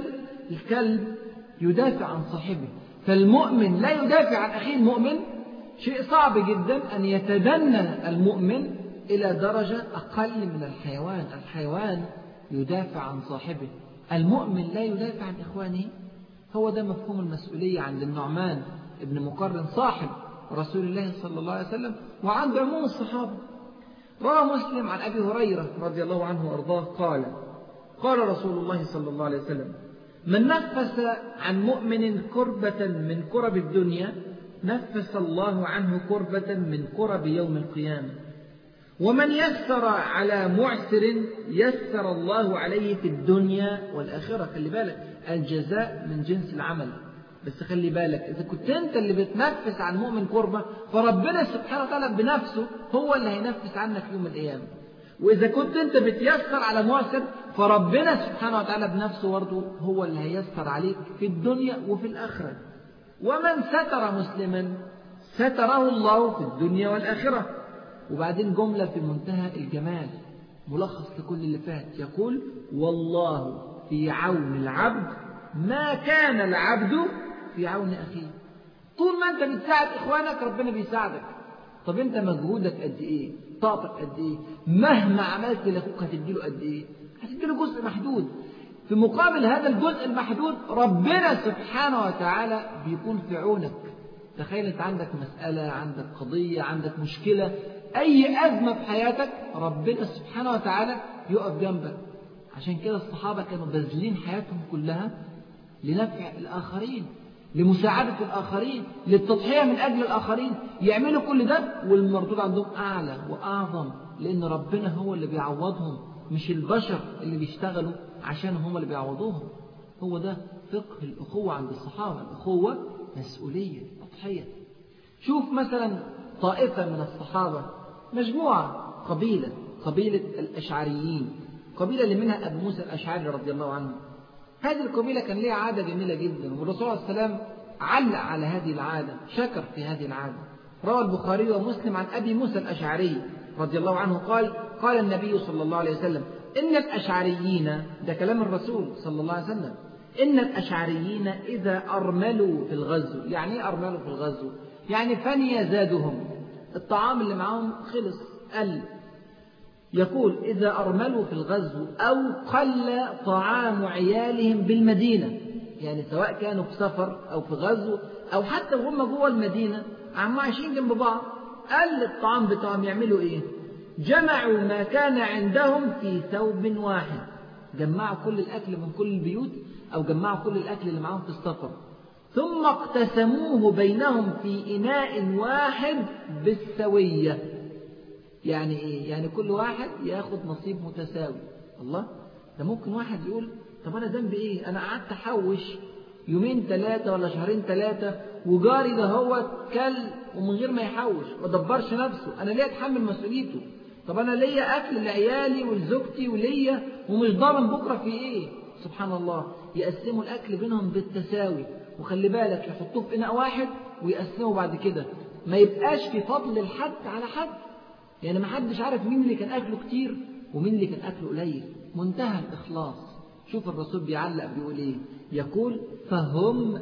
الكلب يدافع عن صاحبه فالمؤمن لا يدافع عن أخيه المؤمن شيء صعب جدا أن يتدنى المؤمن إلى درجة أقل من الحيوان الحيوان يدافع عن صاحبه المؤمن لا يدافع عن إخوانه هو ده مفهوم المسؤولية عند النعمان ابن مقرن صاحب رسول الله صلى الله عليه وسلم وعند عموم الصحابة روى مسلم عن أبي هريرة رضي الله عنه وأرضاه قال قال رسول الله صلى الله عليه وسلم من نفس عن مؤمن كربة من كرب الدنيا نفس الله عنه كربة من كرب يوم القيامة ومن يسر على معسر يسر الله عليه في الدنيا والآخرة خلي بالك الجزاء من جنس العمل بس خلي بالك إذا كنت أنت اللي بتنفس عن مؤمن كربة فربنا سبحانه وتعالى بنفسه هو اللي هينفس عنك يوم القيامة وإذا كنت أنت بتيسر على معسر فربنا سبحانه وتعالى بنفسه برضه هو اللي هيسر عليك في الدنيا وفي الآخرة ومن ستر مسلما ستره الله في الدنيا والآخرة وبعدين جملة في منتهى الجمال ملخص لكل اللي فات يقول والله في عون العبد ما كان العبد في عون أخيه طول ما أنت بتساعد إخوانك ربنا بيساعدك طب أنت مجهودك قد إيه طاقتك قد إيه مهما عملت لأخوك هتديله قد إيه هتديله جزء محدود في مقابل هذا الجزء المحدود ربنا سبحانه وتعالى بيكون في عونك تخيل انت عندك مسألة عندك قضية عندك مشكلة أي أزمة في حياتك ربنا سبحانه وتعالى يقف جنبك عشان كده الصحابة كانوا باذلين حياتهم كلها لنفع الآخرين لمساعدة الآخرين للتضحية من أجل الآخرين يعملوا كل ده والمردود عندهم أعلى وأعظم لأن ربنا هو اللي بيعوضهم مش البشر اللي بيشتغلوا عشان هم اللي بيعوضوهم هو ده فقه الأخوة عند الصحابة الأخوة مسؤولية تضحية شوف مثلا طائفة من الصحابة مجموعة قبيلة قبيلة الأشعريين قبيلة اللي منها أبو موسى الأشعري رضي الله عنه هذه القبيلة كان لها عادة جميلة جدا والرسول عليه السلام علق على هذه العادة شكر في هذه العادة روى البخاري ومسلم عن أبي موسى الأشعري رضي الله عنه قال قال النبي صلى الله عليه وسلم إن الأشعريين ده كلام الرسول صلى الله عليه وسلم إن الأشعريين إذا أرملوا في الغزو يعني إيه أرملوا في الغزو يعني فني زادهم الطعام اللي معاهم خلص قل يقول إذا أرملوا في الغزو أو قل طعام عيالهم بالمدينة يعني سواء كانوا في سفر أو في غزو أو حتى وهم جوه المدينة عم عايشين جنب بعض قل الطعام بتاعهم يعملوا إيه جمعوا ما كان عندهم في ثوب واحد جمعوا كل الأكل من كل البيوت أو جمعوا كل الأكل اللي معاهم في السفر ثم اقتسموه بينهم في إناء واحد بالسوية يعني إيه؟ يعني كل واحد ياخد نصيب متساوي الله ده ممكن واحد يقول طب أنا ذنبي إيه أنا قعدت أحوش يومين ثلاثة ولا شهرين ثلاثة وجاري ده هو كل ومن غير ما يحوش ما دبرش نفسه أنا ليه أتحمل مسؤوليته طب أنا ليا أكل لعيالي ولزوجتي وليا ومش ضامن بكرة في إيه سبحان الله يقسموا الأكل بينهم بالتساوي وخلي بالك يحطوه في إناء واحد ويقسموا بعد كده ما يبقاش في فضل الحد على حد يعني ما حدش عارف مين اللي كان أكله كتير ومين اللي كان أكله قليل منتهى الإخلاص شوف الرسول بيعلق بيقول إيه يقول فهم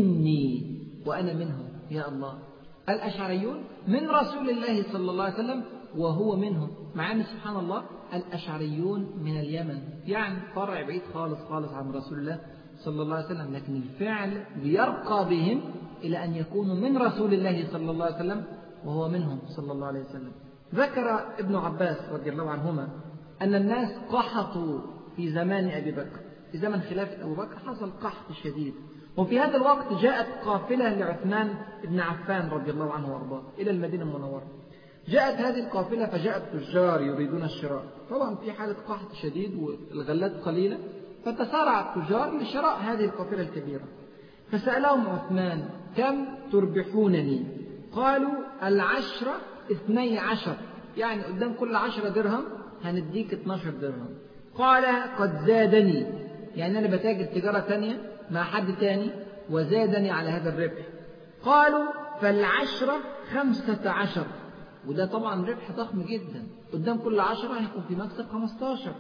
مني وأنا منهم يا الله الأشعريون من رسول الله صلى الله عليه وسلم وهو منهم مع أن سبحان الله الأشعريون من اليمن يعني فرع بعيد خالص خالص عن رسول الله صلى الله عليه وسلم لكن الفعل بيرقى بهم إلى أن يكونوا من رسول الله صلى الله عليه وسلم وهو منهم صلى الله عليه وسلم ذكر ابن عباس رضي الله عنهما أن الناس قحطوا في زمان أبي بكر في زمن خلافة أبو بكر حصل قحط شديد وفي هذا الوقت جاءت قافلة لعثمان بن عفان رضي الله عنه وأرضاه إلى المدينة المنورة جاءت هذه القافلة فجاء التجار يريدون الشراء طبعا في حالة قحط شديد والغلات قليلة فتسارع التجار لشراء هذه القافلة الكبيرة فسألهم عثمان كم تربحونني قالوا العشرة اثني عشر يعني قدام كل عشرة درهم هنديك 12 درهم قال قد زادني يعني أنا بتاجر تجارة تانية مع حد تاني وزادني على هذا الربح قالوا فالعشرة خمسة عشر وده طبعا ربح ضخم جدا قدام كل عشرة هيكون في مكسب 15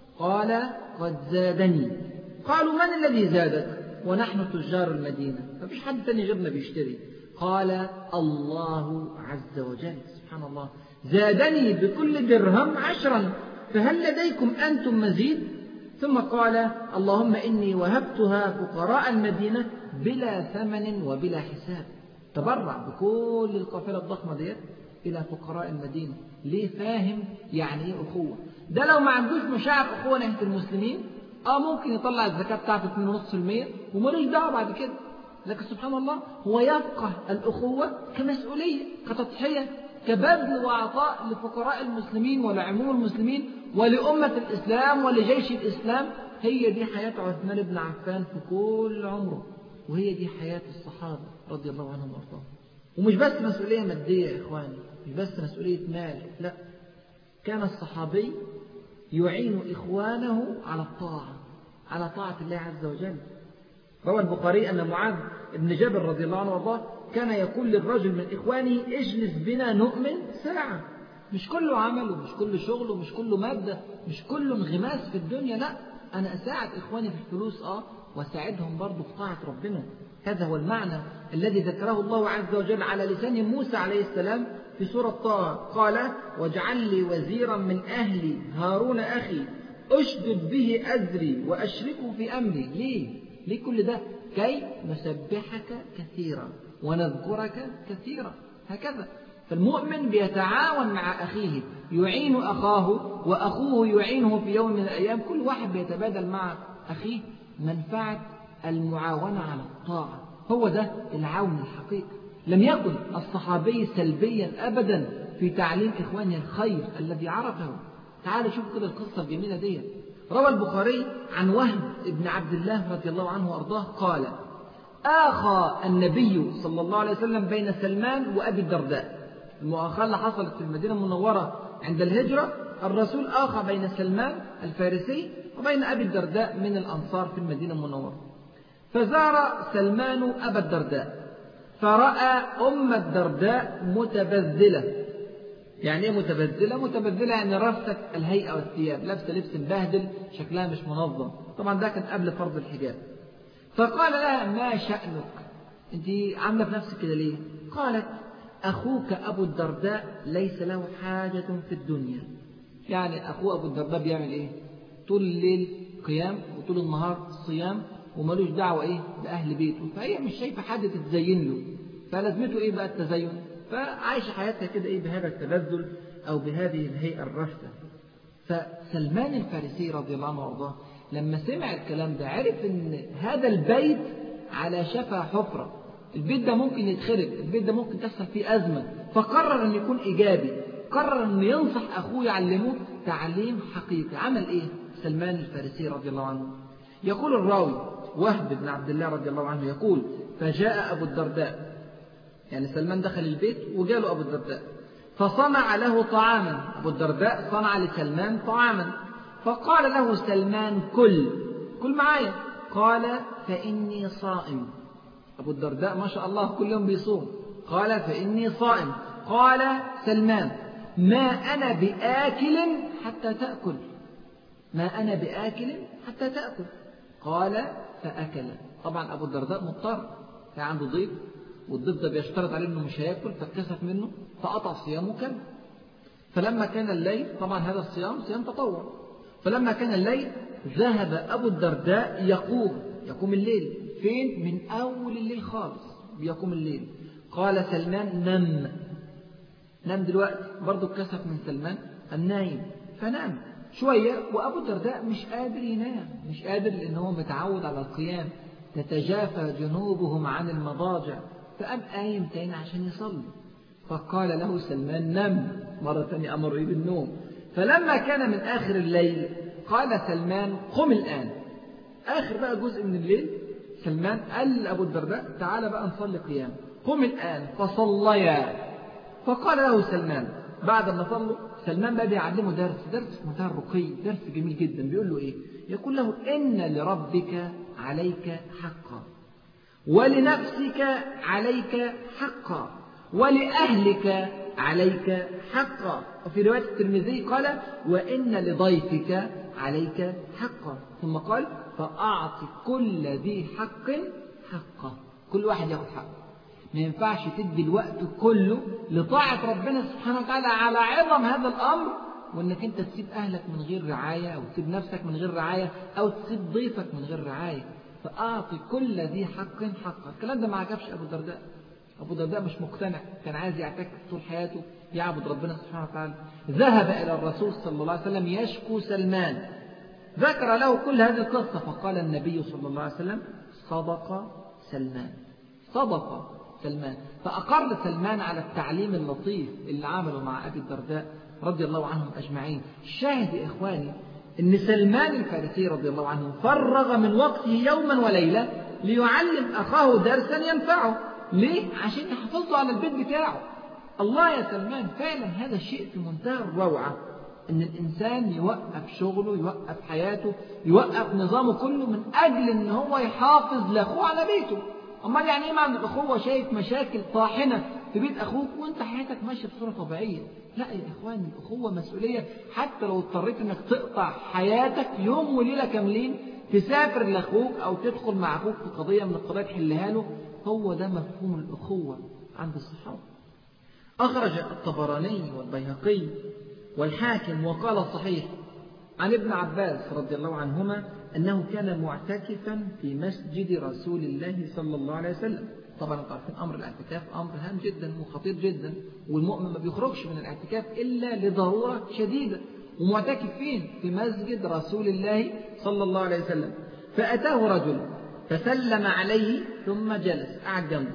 قال قد زادني قالوا من الذي زادك ونحن تجار المدينة مفيش حد تاني غيرنا بيشتري قال الله عز وجل سبحان الله زادني بكل درهم عشرا فهل لديكم أنتم مزيد ثم قال اللهم إني وهبتها فقراء المدينة بلا ثمن وبلا حساب تبرع بكل القافلة الضخمة ديت إلى فقراء المدينة ليه فاهم يعني إيه أخوة ده لو ما عندوش مشاعر أخوة ناحية المسلمين اه ممكن يطلع الزكاة بتاعته 2.5% ومالوش دعوة بعد كده لكن سبحان الله هو يفقه الأخوة كمسؤولية كتضحية كبذل وعطاء لفقراء المسلمين ولعموم المسلمين ولأمة الإسلام ولجيش الإسلام هي دي حياة عثمان بن عفان في كل عمره وهي دي حياة الصحابة رضي الله عنهم وارضاهم ومش بس مسؤولية مادية يا إخواني مش بس مسؤولية مال لا كان الصحابي يعين إخوانه على الطاعة على طاعة الله عز وجل روى البخاري أن معاذ بن جبل رضي الله عنه وارضاه كان يقول للرجل من إخوانه اجلس بنا نؤمن ساعة مش كله عمل ومش كله شغل ومش كله مادة مش كله انغماس في الدنيا لا أنا أساعد إخواني في الفلوس آه وأساعدهم برضه في طاعة ربنا هذا هو المعنى الذي ذكره الله عز وجل على لسان موسى عليه السلام في سورة طه قال واجعل لي وزيرا من أهلي هارون أخي أشدد به أزري وأشركه في أمري ليه؟ ليه كل ده؟ كي نسبحك كثيرا ونذكرك كثيرا هكذا فالمؤمن بيتعاون مع أخيه يعين أخاه وأخوه يعينه في يوم من الأيام كل واحد بيتبادل مع أخيه منفعة المعاونة على الطاعة هو ده العون الحقيقي لم يكن الصحابي سلبيا أبدا في تعليم إخوانه الخير الذي عرفه تعالوا شوفوا كده القصة الجميلة دي روى البخاري عن وهب بن عبد الله رضي الله عنه وأرضاه قال آخى النبي صلى الله عليه وسلم بين سلمان وأبي الدرداء المؤاخاة اللي حصلت في المدينة المنورة عند الهجرة الرسول آخى بين سلمان الفارسي وبين أبي الدرداء من الأنصار في المدينة المنورة فزار سلمان أبا الدرداء فرأى أم الدرداء متبذلة يعني ايه متبذلة؟ متبذلة يعني رفت الهيئة والثياب، لابسة لبس مبهدل، شكلها مش منظم، طبعا ده كان قبل فرض الحجاب. فقال لها ما شأنك؟ أنت عاملة في نفسك كده ليه؟ قالت أخوك أبو الدرداء ليس له حاجة في الدنيا. يعني أخوه أبو الدرداء بيعمل إيه؟ طول الليل قيام وطول النهار صيام وملوش دعوة إيه بأهل بيته، فهي مش شايفة حد تتزين له. فلازمته إيه بقى التزين؟ فعايشة حياتها كده إيه بهذا التبذل أو بهذه الهيئة الرشدة فسلمان الفارسي رضي الله عنه وارضاه لما سمع الكلام ده عرف ان هذا البيت على شفا حفرة البيت ده ممكن يتخرب البيت ده ممكن تحصل فيه أزمة فقرر أن يكون إيجابي قرر أن ينصح أخوه يعلمه تعليم حقيقي عمل إيه سلمان الفارسي رضي الله عنه يقول الراوي وهب بن عبد الله رضي الله عنه يقول فجاء أبو الدرداء يعني سلمان دخل البيت وجاله أبو الدرداء فصنع له طعاما أبو الدرداء صنع لسلمان طعاما فقال له سلمان كل كل معايا قال فإني صائم أبو الدرداء ما شاء الله كل يوم بيصوم قال فإني صائم قال سلمان ما أنا بآكل حتى تأكل ما أنا بآكل حتى تأكل قال فأكل طبعا أبو الدرداء مضطر كان عنده ضيف والضيف ده بيشترط عليه انه مش هياكل فاتكسف منه فقطع صيامه وكل فلما كان الليل طبعا هذا الصيام صيام تطوع فلما كان الليل ذهب أبو الدرداء يقوم يقوم الليل فين من أول الليل خالص بيقوم الليل قال سلمان نم نام دلوقتي برضه اتكسف من سلمان النايم فنام شوية وأبو الدرداء مش قادر ينام مش قادر لأن هو متعود على القيام تتجافى جنوبهم عن المضاجع فقام قايم تاني عشان يصلي فقال له سلمان نم مرة ثانية أمر إيه بالنوم فلما كان من آخر الليل قال سلمان قم الآن آخر بقى جزء من الليل سلمان قال لأبو الدرداء تعالى بقى نصلي قيام قم الآن فصليا فقال له سلمان بعد ما صلوا سلمان بقى بيعلمه درس درس في منتهى الرقي درس جميل جدا بيقول له ايه يقول له ان لربك عليك حقا ولنفسك عليك حقا ولأهلك عليك حقا وفي رواية الترمذي قال وإن لضيفك عليك حقا ثم قال فأعط كل ذي حق حقه كل واحد ياخد حقه ما ينفعش تدي الوقت كله لطاعة ربنا سبحانه وتعالى على عظم هذا الأمر وإنك أنت تسيب أهلك من غير رعاية أو تسيب نفسك من غير رعاية أو تسيب ضيفك من غير رعاية فأعطي كل ذي حق حقه الكلام ده ما عجبش أبو الدرداء أبو الدرداء مش مقتنع كان عايز يعتكف طول حياته يعبد ربنا سبحانه وتعالى ذهب إلى الرسول صلى الله عليه وسلم يشكو سلمان ذكر له كل هذه القصة فقال النبي صلى الله عليه وسلم صدق سلمان صدق سلمان فأقر سلمان على التعليم اللطيف اللي عمله مع أبي الدرداء رضي الله عنهم أجمعين الشاهد يا إخواني أن سلمان الفارسي رضي الله عنه فرغ من وقته يوما وليلة ليعلم أخاه درسا ينفعه ليه؟ عشان يحافظه على البيت بتاعه الله يا سلمان فعلا هذا شيء في منتهى الروعة ان الانسان يوقف شغله يوقف حياته يوقف نظامه كله من اجل ان هو يحافظ لاخوه على بيته امال يعني ايه معنى الاخوه شايف مشاكل طاحنه في بيت اخوك وانت حياتك ماشيه بصوره طبيعيه لا يا اخواني الاخوه مسؤوليه حتى لو اضطريت انك تقطع حياتك يوم وليله كاملين تسافر لاخوك او تدخل مع اخوك في قضيه من القضايا تحلها له هو ده مفهوم الاخوه عند الصحابه اخرج الطبراني والبيهقي والحاكم وقال صحيح عن ابن عباس رضي الله عنهما أنه كان معتكفا في مسجد رسول الله صلى الله عليه وسلم طبعا انتم عارفين أمر الاعتكاف أمر هام جدا وخطير جدا والمؤمن ما بيخرجش من الاعتكاف إلا لضرورة شديدة ومعتكف فين؟ في مسجد رسول الله صلى الله عليه وسلم فأتاه رجل فسلم عليه ثم جلس قعد جنبه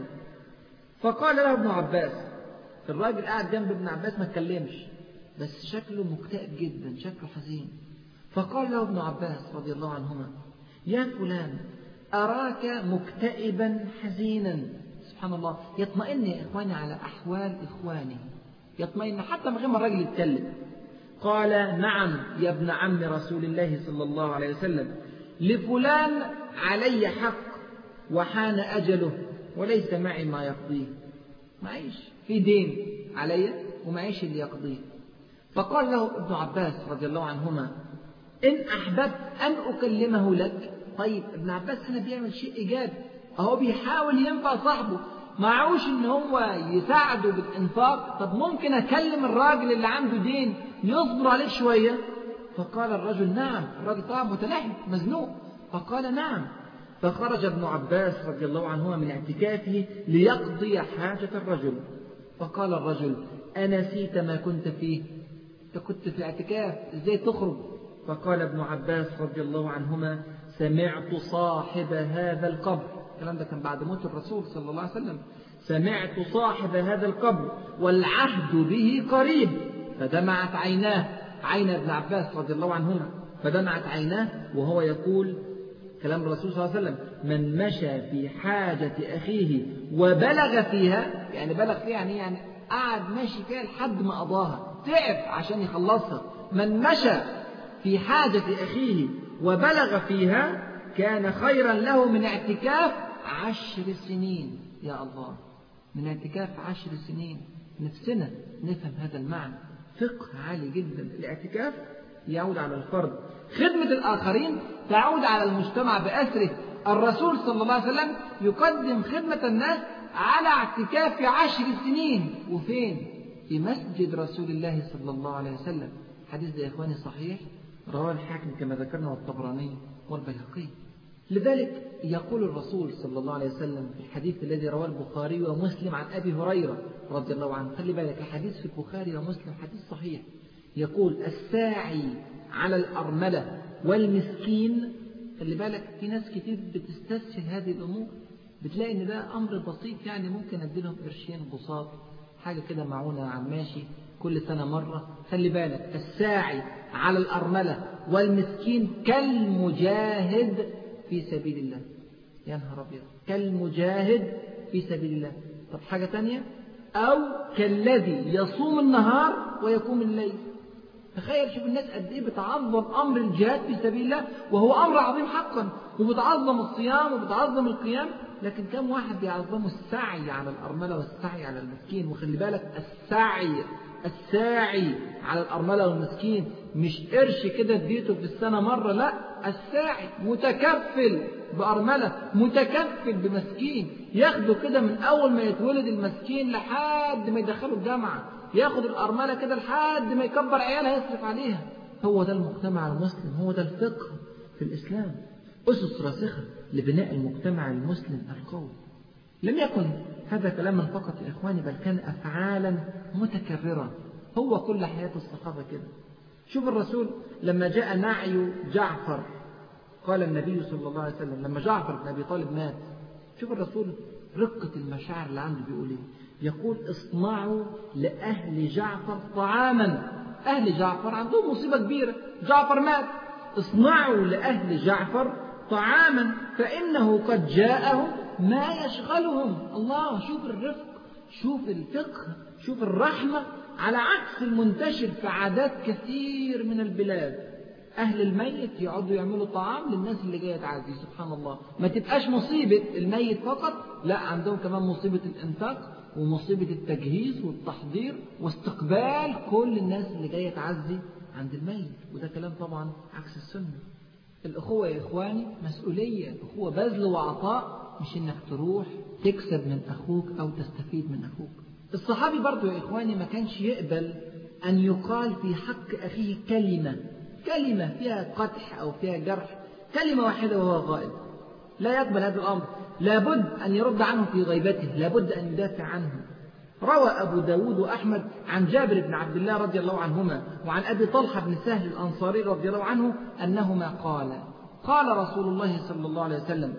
فقال له ابن عباس الراجل قاعد جنب ابن عباس ما اتكلمش بس شكله مكتئب جدا شكله حزين فقال له ابن عباس رضي الله عنهما يا فلان أراك مكتئبا حزينا سبحان الله يطمئن يا إخواني على أحوال إخوانه يطمئن حتى من غير ما الراجل يتكلم قال نعم يا ابن عم رسول الله صلى الله عليه وسلم لفلان علي حق وحان أجله وليس معي ما يقضيه معيش في دين علي ومعيش اللي يقضيه فقال له ابن عباس رضي الله عنهما إن أحببت أن أكلمه لك طيب ابن عباس هنا بيعمل شيء إيجابي أهو بيحاول ينفع صاحبه معهوش إن هو يساعده بالإنفاق طب ممكن أكلم الراجل اللي عنده دين يصبر عليه شوية فقال الرجل نعم الراجل طبعا متلهف مزنوق فقال نعم فخرج ابن عباس رضي الله عنهما من اعتكافه ليقضي حاجة الرجل فقال الرجل أنسيت ما كنت فيه أنت كنت في اعتكاف إزاي تخرج فقال ابن عباس رضي الله عنهما سمعت صاحب هذا القبر الكلام ده كان بعد موت الرسول صلى الله عليه وسلم سمعت صاحب هذا القبر والعهد به قريب فدمعت عيناه عين ابن عباس رضي الله عنهما فدمعت عيناه وهو يقول كلام الرسول صلى الله عليه وسلم من مشى في حاجة أخيه وبلغ فيها يعني بلغ فيها يعني يعني قعد ماشي فيها لحد ما قضاها تعب عشان يخلصها من مشى في حاجة أخيه وبلغ فيها كان خيرا له من اعتكاف عشر سنين يا الله من اعتكاف عشر سنين نفسنا نفهم هذا المعنى فقه عالي جدا الاعتكاف يعود على الفرد خدمة الآخرين تعود على المجتمع بأسره الرسول صلى الله عليه وسلم يقدم خدمة الناس على اعتكاف عشر سنين وفين؟ في مسجد رسول الله صلى الله عليه وسلم حديث ده يا إخواني صحيح رواه الحاكم كما ذكرنا والطبراني والبيهقي لذلك يقول الرسول صلى الله عليه وسلم في الحديث الذي رواه البخاري ومسلم عن أبي هريرة رضي الله عنه خلي بالك الحديث في البخاري ومسلم حديث صحيح يقول الساعي على الأرملة والمسكين خلي بالك في ناس كتير بتستسهل هذه الأمور بتلاقي إن ده أمر بسيط يعني ممكن أديلهم قرشين بساط حاجة كده معونة على الماشي كل سنة مرة خلي بالك الساعي على الأرملة والمسكين كالمجاهد في سبيل الله يا نهار أبيض كالمجاهد في سبيل الله طب حاجة تانية أو كالذي يصوم النهار ويقوم الليل تخيل شوف الناس قد ايه بتعظم امر الجهاد في سبيل الله وهو امر عظيم حقا وبتعظم الصيام وبتعظم القيام لكن كم واحد بيعظموا السعي على الارمله والسعي على المسكين وخلي بالك السعي الساعي على الارمله والمسكين مش قرش كده اديته في السنه مره لا الساعي متكفل بارمله متكفل بمسكين ياخده كده من اول ما يتولد المسكين لحد ما يدخله الجامعه ياخد الأرملة كده لحد ما يكبر عيالها يصرف عليها هو ده المجتمع المسلم هو ده الفقه في الإسلام أسس راسخة لبناء المجتمع المسلم القوي لم يكن هذا كلاما فقط يا إخواني بل كان أفعالا متكررة هو كل حياة الصحابة كده شوف الرسول لما جاء نعي جعفر قال النبي صلى الله عليه وسلم لما جعفر بن أبي طالب مات شوف الرسول رقة المشاعر اللي عنده بيقول ايه يقول اصنعوا لأهل جعفر طعاما أهل جعفر عندهم مصيبة كبيرة جعفر مات اصنعوا لأهل جعفر طعاما فإنه قد جاءهم ما يشغلهم الله شوف الرفق شوف الفقه شوف الرحمة على عكس المنتشر في عادات كثير من البلاد أهل الميت يقعدوا يعملوا طعام للناس اللي جاية تعزي سبحان الله ما تبقاش مصيبة الميت فقط لا عندهم كمان مصيبة الإنفاق ومصيبة التجهيز والتحضير واستقبال كل الناس اللي جاية تعزي عند الميت وده كلام طبعا عكس السنة الأخوة يا إخواني مسؤولية الأخوة بذل وعطاء مش إنك تروح تكسب من أخوك أو تستفيد من أخوك الصحابي برضو يا إخواني ما كانش يقبل أن يقال في حق أخيه كلمة كلمة فيها قدح أو فيها جرح كلمة واحدة وهو غائب لا يقبل هذا الأمر لابد أن يرد عنه في غيبته لابد أن يدافع عنه روى أبو داود وأحمد عن جابر بن عبد الله رضي الله عنهما وعن أبي طلحة بن سهل الأنصاري رضي الله عنه أنهما قال قال رسول الله صلى الله عليه وسلم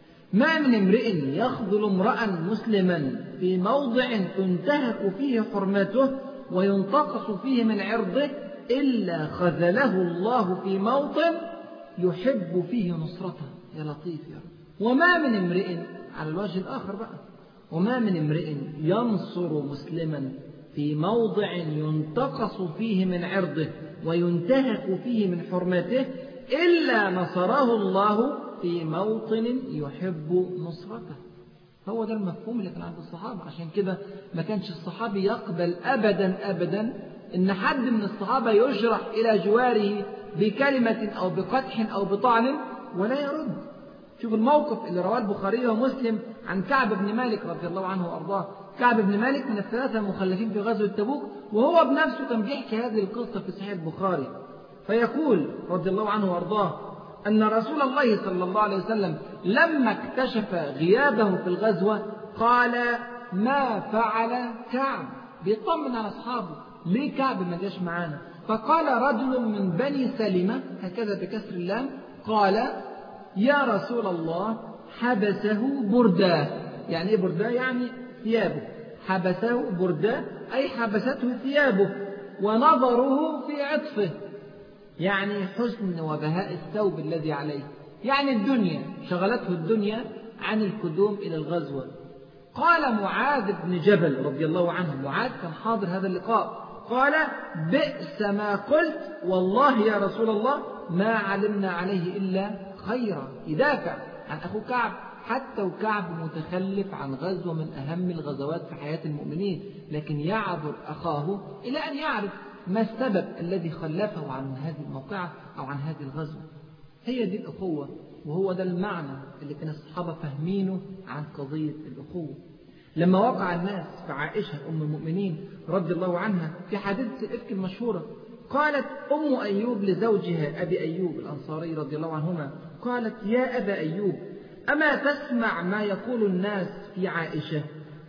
ما من امرئ يخذل امرأ مسلما في موضع تنتهك فيه حرمته وينتقص فيه من عرضه إلا خذله الله في موطن يحب فيه نصرته يا لطيف يا رب وما من امرئ على الوجه الآخر بقى وما من امرئ ينصر مسلما في موضع ينتقص فيه من عرضه وينتهك فيه من حرمته إلا نصره الله في موطن يحب نصرته هو ده المفهوم اللي كان عند الصحابة عشان كده ما كانش الصحابي يقبل أبدا أبدا إن حد من الصحابة يجرح إلى جواره بكلمة أو بقدح أو بطعن ولا يرد شوف الموقف اللي رواه البخاري ومسلم عن كعب بن مالك رضي الله عنه وأرضاه كعب بن مالك من الثلاثة المخلفين في غزوة تبوك وهو بنفسه كان بيحكي هذه القصة في صحيح البخاري فيقول رضي الله عنه وأرضاه أن رسول الله صلى الله عليه وسلم لما اكتشف غيابه في الغزوة قال ما فعل كعب بيطمن على أصحابه ليه كعب ما جاش معانا فقال رجل من بني سلمة هكذا بكسر اللام قال يا رسول الله حبسه برداه يعني ايه برداه يعني ثيابه حبسه برداه أي حبسته ثيابه ونظره في عطفه يعني حسن وبهاء الثوب الذي عليه يعني الدنيا شغلته الدنيا عن القدوم إلى الغزوة قال معاذ بن جبل رضي الله عنه معاذ كان حاضر هذا اللقاء قال بئس ما قلت والله يا رسول الله ما علمنا عليه إلا خيرا يدافع عن أخوه كعب حتى وكعب متخلف عن غزوة من أهم الغزوات في حياة المؤمنين لكن يعذر أخاه إلى أن يعرف ما السبب الذي خلفه عن هذه الموقعة أو عن هذه الغزوة هي دي الأخوة وهو ده المعنى اللي كان الصحابة فاهمينه عن قضية الأخوة لما وقع الناس في عائشة أم المؤمنين رضي الله عنها في حادثة الإفك المشهورة قالت أم أيوب لزوجها أبي أيوب الأنصاري رضي الله عنهما قالت يا أبا أيوب أما تسمع ما يقول الناس في عائشة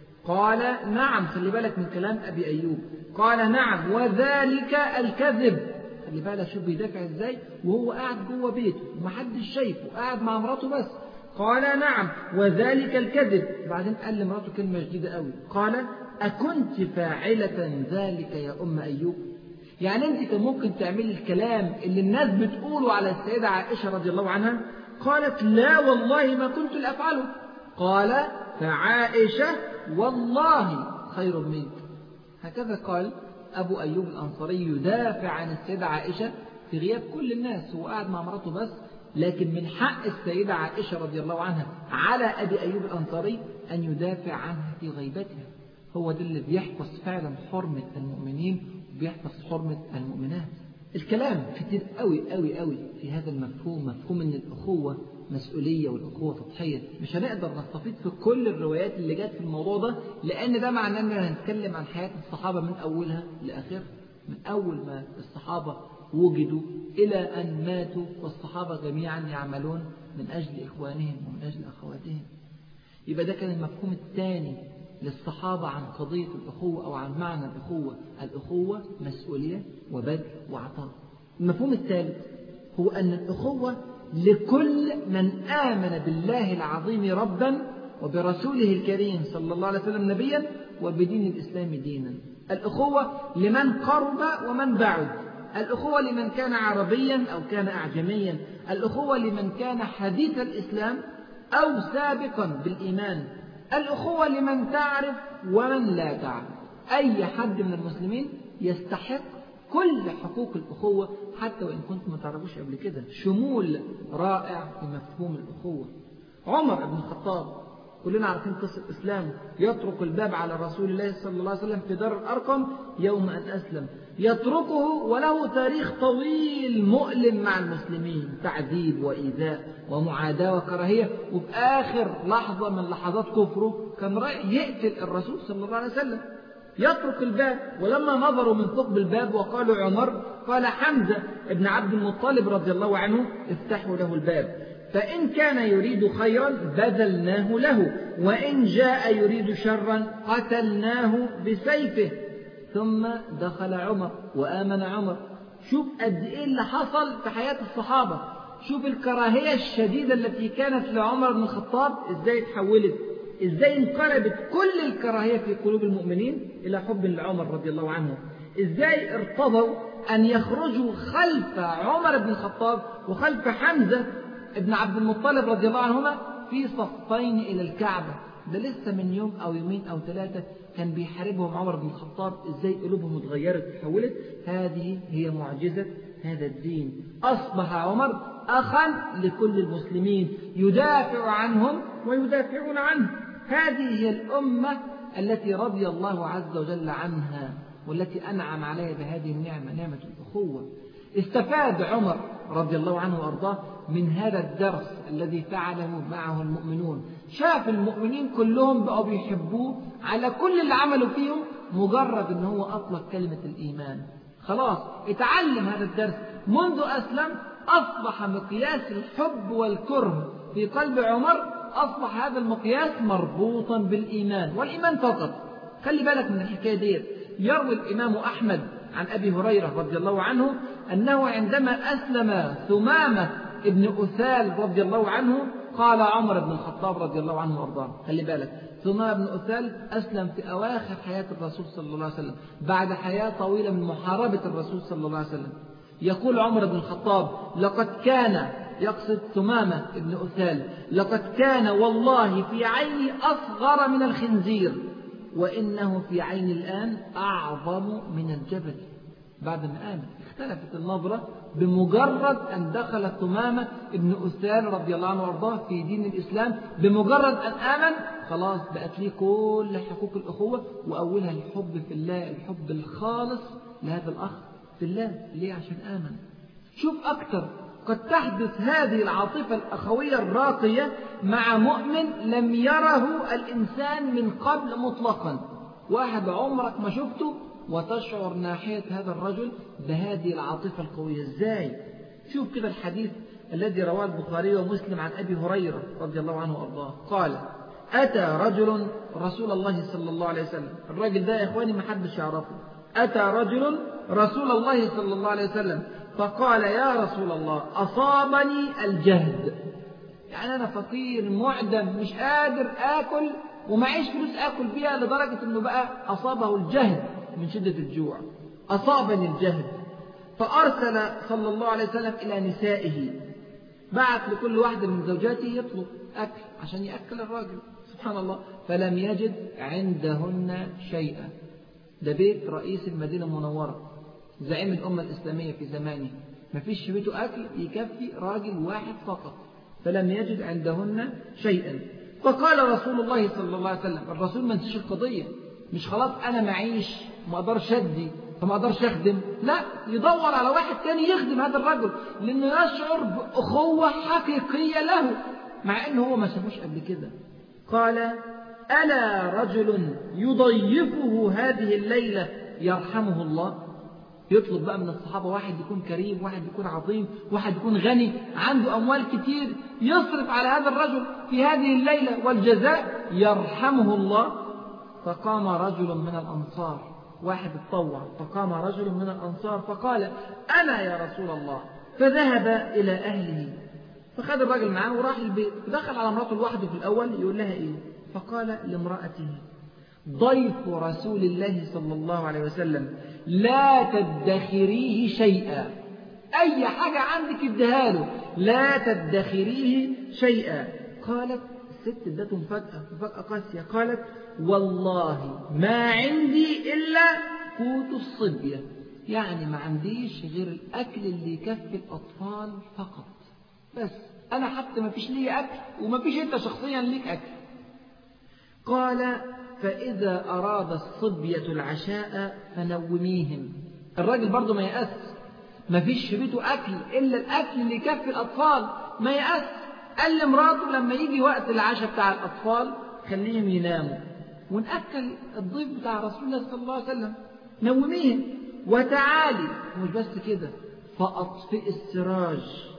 قال نعم خلي بالك من كلام أبي أيوب قال نعم وذلك الكذب خلي بالك شوف بيدافع ازاي وهو قاعد جوه بيته ومحدش شايفه قاعد مع مراته بس قال نعم وذلك الكذب بعدين قال لمراته كلمة جديدة قوي قال أكنت فاعلة ذلك يا أم أيوب يعني أنت كان ممكن تعملي الكلام اللي الناس بتقوله على السيدة عائشة رضي الله عنها قالت لا والله ما كنت لأفعله قال فعائشة والله خير منك هكذا قال أبو أيوب الأنصاري يدافع عن السيدة عائشة في غياب كل الناس هو قاعد مع مراته بس لكن من حق السيدة عائشة رضي الله عنها على أبي أيوب الأنصاري أن يدافع عنها في غيبتها هو ده اللي بيحفظ فعلا حرمة المؤمنين وبيحفظ حرمة المؤمنات الكلام كتير قوي قوي قوي في هذا المفهوم مفهوم ان الأخوة مسؤولية والأخوة تضحية مش هنقدر نستفيد في كل الروايات اللي جت في الموضوع ده لأن ده معناه أننا هنتكلم عن حياة الصحابة من أولها لآخرها من أول ما الصحابة وجدوا إلى أن ماتوا والصحابة جميعا يعملون من أجل إخوانهم ومن أجل أخواتهم يبقى ده كان المفهوم الثاني للصحابة عن قضية الأخوة أو عن معنى الأخوة الأخوة مسؤولية وبذل وعطاء المفهوم الثالث هو أن الأخوة لكل من آمن بالله العظيم ربا وبرسوله الكريم صلى الله عليه وسلم نبيا وبدين الإسلام دينا الأخوة لمن قرب ومن بعد الأخوة لمن كان عربيا أو كان أعجميا الأخوة لمن كان حديث الإسلام أو سابقا بالإيمان الأخوة لمن تعرف ومن لا تعرف أي حد من المسلمين يستحق كل حقوق الأخوة حتى وإن كنت ما تعرفوش قبل كده شمول رائع في مفهوم الأخوة عمر بن الخطاب كلنا عارفين قصة إسلامه يترك الباب على رسول الله صلى الله عليه وسلم في دار الأرقم يوم أن أسلم يتركه وله تاريخ طويل مؤلم مع المسلمين تعذيب وإيذاء ومعاداة وكراهية وفي آخر لحظة من لحظات كفره كان رايح يقتل الرسول صلى الله عليه وسلم يترك الباب ولما نظروا من ثقب الباب وقالوا عمر قال حمزة ابن عبد المطلب رضي الله عنه افتحوا له الباب فإن كان يريد خيرا بذلناه له وإن جاء يريد شرا قتلناه بسيفه ثم دخل عمر وآمن عمر شوف قد إيه اللي حصل في حياة الصحابة شوف الكراهية الشديدة التي كانت لعمر بن الخطاب إزاي اتحولت إزاي انقلبت كل الكراهية في قلوب المؤمنين إلى حب لعمر رضي الله عنه إزاي ارتضوا أن يخرجوا خلف عمر بن الخطاب وخلف حمزة ابن عبد المطلب رضي الله عنهما في صفين إلى الكعبة ده لسه من يوم أو يومين أو ثلاثة كان بيحاربهم عمر بن الخطاب إزاي قلوبهم اتغيرت وتحولت هذه هي معجزة هذا الدين أصبح عمر أخا لكل المسلمين يدافع عنهم ويدافعون عنه هذه هي الأمة التي رضي الله عز وجل عنها والتي أنعم عليها بهذه النعمة نعمة الأخوة استفاد عمر رضي الله عنه وأرضاه من هذا الدرس الذي فعله معه المؤمنون شاف المؤمنين كلهم بقوا بيحبوه على كل اللي عملوا فيهم مجرد ان هو اطلق كلمة الايمان خلاص اتعلم هذا الدرس منذ اسلم اصبح مقياس الحب والكره في قلب عمر اصبح هذا المقياس مربوطا بالايمان والايمان فقط خلي بالك من الحكايه ديت يروي الامام احمد عن ابي هريره رضي الله عنه انه عندما اسلم ثمامه ابن أثال رضي الله عنه قال عمر بن الخطاب رضي الله عنه وارضاه خلي بالك ثمامة بن أثال أسلم في أواخر حياة الرسول صلى الله عليه وسلم بعد حياة طويلة من محاربة الرسول صلى الله عليه وسلم يقول عمر بن الخطاب لقد كان يقصد ثمامة بن أثال لقد كان والله في عيني أصغر من الخنزير وإنه في عيني الآن أعظم من الجبل بعد ما آمن اختلفت النظرة بمجرد أن دخل ثمامة ابن أسال رضي الله عنه وارضاه في دين الإسلام بمجرد أن آمن خلاص بقت ليه كل حقوق الأخوة وأولها الحب في الله الحب الخالص لهذا الأخ في الله ليه عشان آمن شوف أكتر قد تحدث هذه العاطفة الأخوية الراقية مع مؤمن لم يره الإنسان من قبل مطلقا واحد عمرك ما شفته وتشعر ناحية هذا الرجل بهذه العاطفة القوية ازاي شوف كده الحديث الذي رواه البخاري ومسلم عن أبي هريرة رضي الله عنه وأرضاه قال أتى رجل رسول الله صلى الله عليه وسلم الراجل ده يا إخواني ما حدش يعرفه أتى رجل رسول الله صلى الله عليه وسلم فقال يا رسول الله أصابني الجهد يعني أنا فقير معدم مش قادر آكل ومعيش فلوس آكل بيها لدرجة أنه بقى أصابه الجهد من شدة الجوع أصابني الجهد فأرسل صلى الله عليه وسلم إلى نسائه بعت لكل واحدة من زوجاته يطلب أكل عشان يأكل الراجل سبحان الله فلم يجد عندهن شيئا ده بيت رئيس المدينة المنورة زعيم الأمة الإسلامية في زمانه ما فيش في بيته أكل يكفي راجل واحد فقط فلم يجد عندهن شيئا فقال رسول الله صلى الله عليه وسلم الرسول ما نسيش القضية مش خلاص أنا معيش ما أقدرش أدي فما أقدرش أخدم لا يدور على واحد تاني يخدم هذا الرجل لأنه يشعر بأخوة حقيقية له مع أنه هو ما شافوش قبل كده قال ألا رجل يضيفه هذه الليلة يرحمه الله يطلب بقى من الصحابة واحد يكون كريم واحد يكون عظيم واحد يكون غني عنده أموال كتير يصرف على هذا الرجل في هذه الليلة والجزاء يرحمه الله فقام رجل من الأنصار واحد اتطوع فقام رجل من الأنصار فقال أنا يا رسول الله فذهب إلى أهله فخد الراجل معاه وراح البيت دخل على مراته لوحده في الأول يقول لها إيه فقال لامرأته ضيف رسول الله صلى الله عليه وسلم لا تدخريه شيئا أي حاجة عندك اديها له لا تدخريه شيئا قالت الست ادته مفاجأة مفاجأة قاسية قالت والله ما عندي إلا قوت الصبية يعني ما عنديش غير الأكل اللي يكفي الأطفال فقط بس أنا حتى ما فيش لي أكل وما فيش أنت شخصيا ليك أكل قال فإذا أراد الصبية العشاء فنوميهم الراجل برضه ما يأس ما فيش في بيته أكل إلا الأكل اللي يكفي الأطفال ما يأس قال لمراته لما يجي وقت العشاء بتاع الأطفال خليهم يناموا ونأكل الضيف بتاع رسول الله صلى الله عليه وسلم نوميهم وتعالي ومش بس كده فأطفئ السراج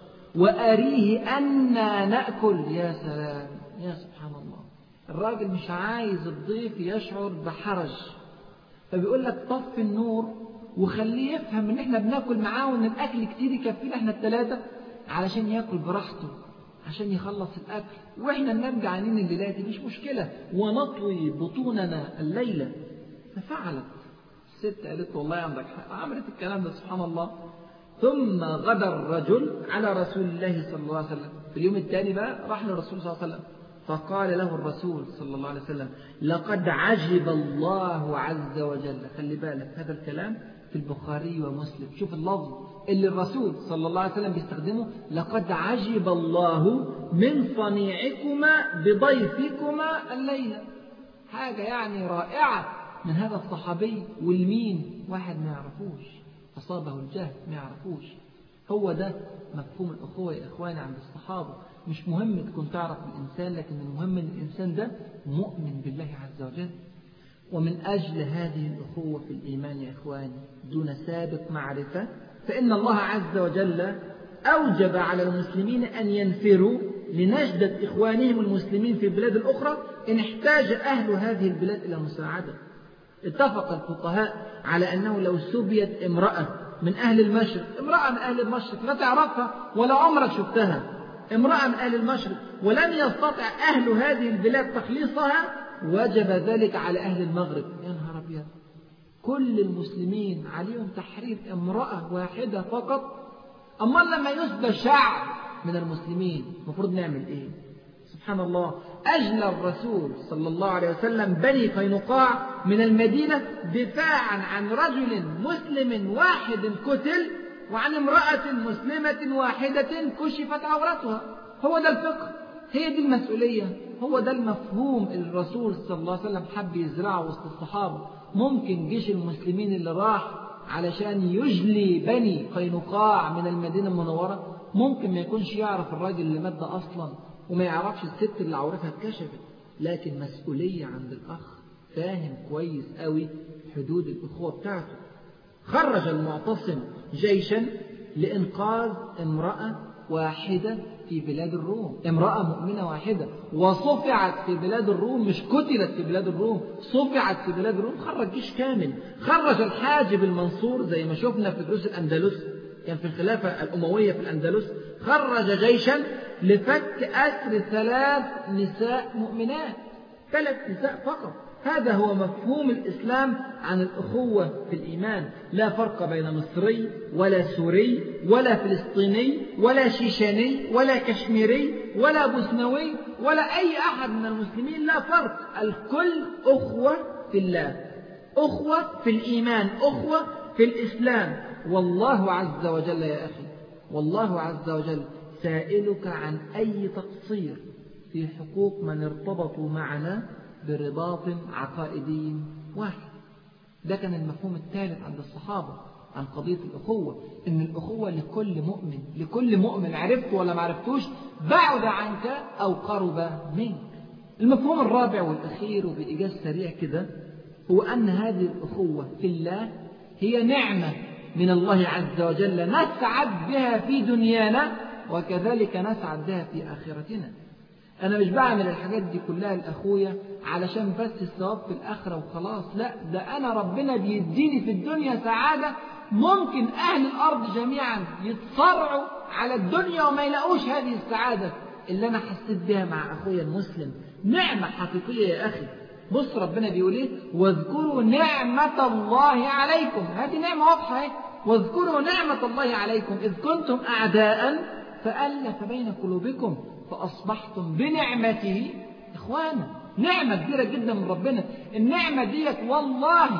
وأريه أنا نأكل يا سلام يا سبحان الله الراجل مش عايز الضيف يشعر بحرج فبيقول لك طفي النور وخليه يفهم ان احنا بناكل معاه وان الاكل كتير يكفينا احنا الثلاثه علشان ياكل براحته عشان يخلص الاكل واحنا ننام جعانين الليله دي مش مشكله ونطوي بطوننا الليله ففعلت الست قالت والله عندك حق عملت الكلام ده سبحان الله ثم غدا الرجل على رسول الله صلى الله عليه وسلم في اليوم الثاني بقى راح للرسول صلى الله عليه وسلم فقال له الرسول صلى الله عليه وسلم لقد عجب الله عز وجل خلي بالك هذا الكلام في البخاري ومسلم شوف اللفظ اللي الرسول صلى الله عليه وسلم بيستخدمه لقد عجب الله من صنيعكما بضيفكما الليلة حاجة يعني رائعة من هذا الصحابي والمين واحد ما يعرفوش أصابه الجهل ما يعرفوش هو ده مفهوم الأخوة يا إخواني عند الصحابة مش مهم تكون تعرف الإنسان لكن المهم أن الإنسان ده مؤمن بالله عز وجل ومن أجل هذه الأخوة في الإيمان يا إخواني دون سابق معرفة فإن الله عز وجل أوجب على المسلمين أن ينفروا لنجدة إخوانهم المسلمين في البلاد الأخرى إن احتاج أهل هذه البلاد إلى مساعدة اتفق الفقهاء على أنه لو سبيت امرأة من أهل المشرق امرأة من أهل المشرق لا تعرفها ولا عمرك شفتها امرأة من أهل المشرق ولم يستطع أهل هذه البلاد تخليصها وجب ذلك على أهل المغرب يا نهار أبيض كل المسلمين عليهم تحرير امرأة واحدة فقط أما لما يسبى شعب من المسلمين المفروض نعمل إيه سبحان الله أجلى الرسول صلى الله عليه وسلم بني قينقاع من المدينة دفاعا عن رجل مسلم واحد قتل وعن امرأة مسلمة واحدة كشفت عورتها هو ده الفقه هي دي المسؤولية هو ده المفهوم اللي الرسول صلى الله عليه وسلم حب يزرعه وسط الصحابة ممكن جيش المسلمين اللي راح علشان يجلي بني قينقاع من المدينة المنورة ممكن ما يكونش يعرف الراجل اللي مات ده أصلا وما يعرفش الست اللي عورتها اتكشفت لكن مسؤولية عند الأخ فاهم كويس قوي حدود الأخوة بتاعته خرج المعتصم جيشا لإنقاذ امرأة واحدة في بلاد الروم امرأة مؤمنة واحدة وصفعت في بلاد الروم مش قتلت في بلاد الروم صفعت في بلاد الروم خرج جيش كامل خرج الحاجب المنصور زي ما شفنا في دروس الأندلس كان في الخلافة الأموية في الأندلس خرج جيشا لفك أسر ثلاث نساء مؤمنات ثلاث نساء فقط هذا هو مفهوم الإسلام عن الأخوة في الإيمان لا فرق بين مصري ولا سوري ولا فلسطيني ولا شيشاني ولا كشميري ولا بوسنوي ولا أي أحد من المسلمين لا فرق الكل أخوة في الله أخوة في الإيمان أخوة في الإسلام والله عز وجل يا أخي والله عز وجل سائلك عن أي تقصير في حقوق من ارتبطوا معنا برباط عقائدي واحد ده كان المفهوم الثالث عند الصحابة عن قضية الأخوة إن الأخوة لكل مؤمن لكل مؤمن عرفته ولا ما عرفتوش بعد عنك أو قرب منك المفهوم الرابع والأخير وبإيجاز سريع كده هو أن هذه الأخوة في الله هي نعمة من الله عز وجل نسعد بها في دنيانا وكذلك نسعد بها في آخرتنا أنا مش بعمل الحاجات دي كلها لأخويا علشان بس الثواب في الآخرة وخلاص لا ده أنا ربنا بيديني في الدنيا سعادة ممكن أهل الأرض جميعا يتصارعوا على الدنيا وما يلاقوش هذه السعادة اللي أنا حسيت بها مع أخويا المسلم نعمة حقيقية يا أخي بص ربنا بيقول إيه واذكروا نعمة الله عليكم هذه نعمة واضحة اهي واذكروا نعمة الله عليكم إذ كنتم أعداء فألف بين قلوبكم فأصبحتم بنعمته إخوانا نعمة كبيرة جدا من ربنا النعمة ديت والله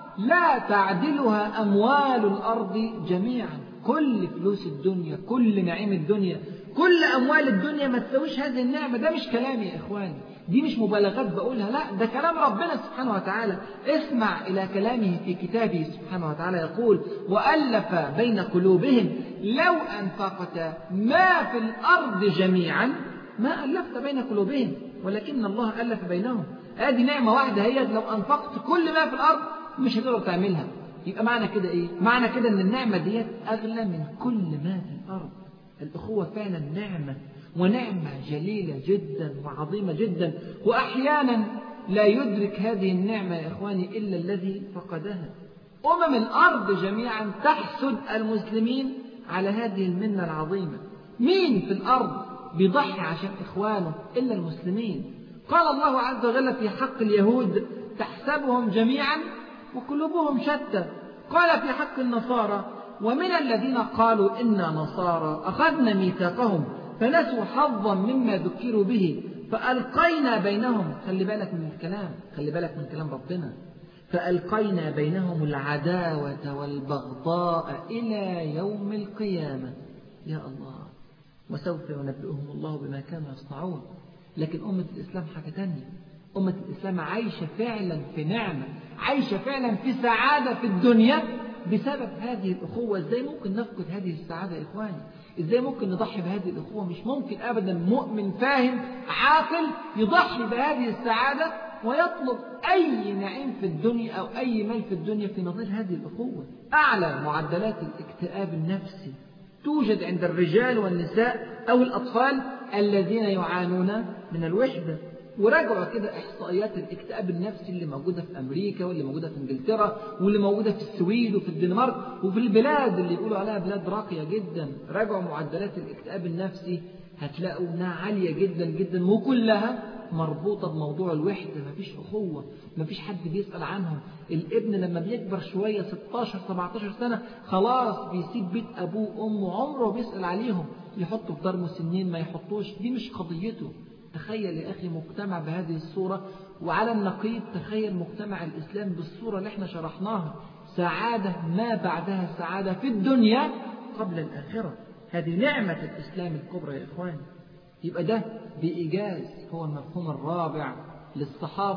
لا تعدلها أموال الأرض جميعا كل فلوس الدنيا كل نعيم الدنيا كل أموال الدنيا ما تسويش هذه النعمة ده مش كلامي يا إخواني دي مش مبالغات بقولها لا ده كلام ربنا سبحانه وتعالى اسمع إلى كلامه في كتابه سبحانه وتعالى يقول وألف بين قلوبهم لو أنفقت ما في الأرض جميعا ما ألفت بين قلوبهم ولكن الله ألف بينهم هذه نعمة واحدة هي لو أنفقت كل ما في الأرض مش هتقدر تعملها يبقى معنى كده إيه؟ معنى كده إن النعمة ديت أغلى من كل ما في الأرض الأخوة فعلا نعمة ونعمة جليلة جدا وعظيمة جدا وأحيانا لا يدرك هذه النعمة يا إخواني إلا الذي فقدها أمم الأرض جميعا تحسد المسلمين على هذه المنة العظيمة مين في الأرض بيضحي عشان إخوانه إلا المسلمين قال الله عز وجل في حق اليهود تحسبهم جميعا وقلوبهم شتى قال في حق النصارى ومن الذين قالوا إنا نصارى أخذنا ميثاقهم فنسوا حظا مما ذكروا به فألقينا بينهم خلي بالك من الكلام خلي بالك من كلام ربنا فألقينا بينهم العداوة والبغضاء إلى يوم القيامة يا الله وسوف ينبئهم الله بما كانوا يصنعون لكن أمة الإسلام حاجة تانية أمة الإسلام عايشة فعلا في نعمة عايشة فعلا في سعادة في الدنيا بسبب هذه الأخوة إزاي ممكن نفقد هذه السعادة يا إخواني إزاي ممكن نضحي بهذه الأخوة مش ممكن أبدا مؤمن فاهم عاقل يضحي بهذه السعادة ويطلب أي نعيم في الدنيا أو أي مال في الدنيا في نظير هذه الأخوة أعلى معدلات الاكتئاب النفسي توجد عند الرجال والنساء أو الأطفال الذين يعانون من الوحدة وراجعوا كده إحصائيات الاكتئاب النفسي اللي موجودة في أمريكا واللي موجودة في إنجلترا واللي موجودة في السويد وفي الدنمارك وفي البلاد اللي يقولوا عليها بلاد راقية جدا راجعوا معدلات الاكتئاب النفسي هتلاقوا إنها عالية جدا جدا وكلها مربوطة بموضوع الوحدة مفيش أخوة مفيش حد بيسأل عنهم الابن لما بيكبر شوية 16 17 سنة خلاص بيسيب بيت أبوه وأمه عمره بيسأل عليهم يحطوا في دار مسنين ما يحطوش دي مش قضيته تخيل يا أخي مجتمع بهذه الصورة وعلى النقيض تخيل مجتمع الإسلام بالصورة اللي احنا شرحناها سعادة ما بعدها سعادة في الدنيا قبل الآخرة هذه نعمة الإسلام الكبرى يا إخواني يبقى ده بإيجاز هو المفهوم الرابع للصحابة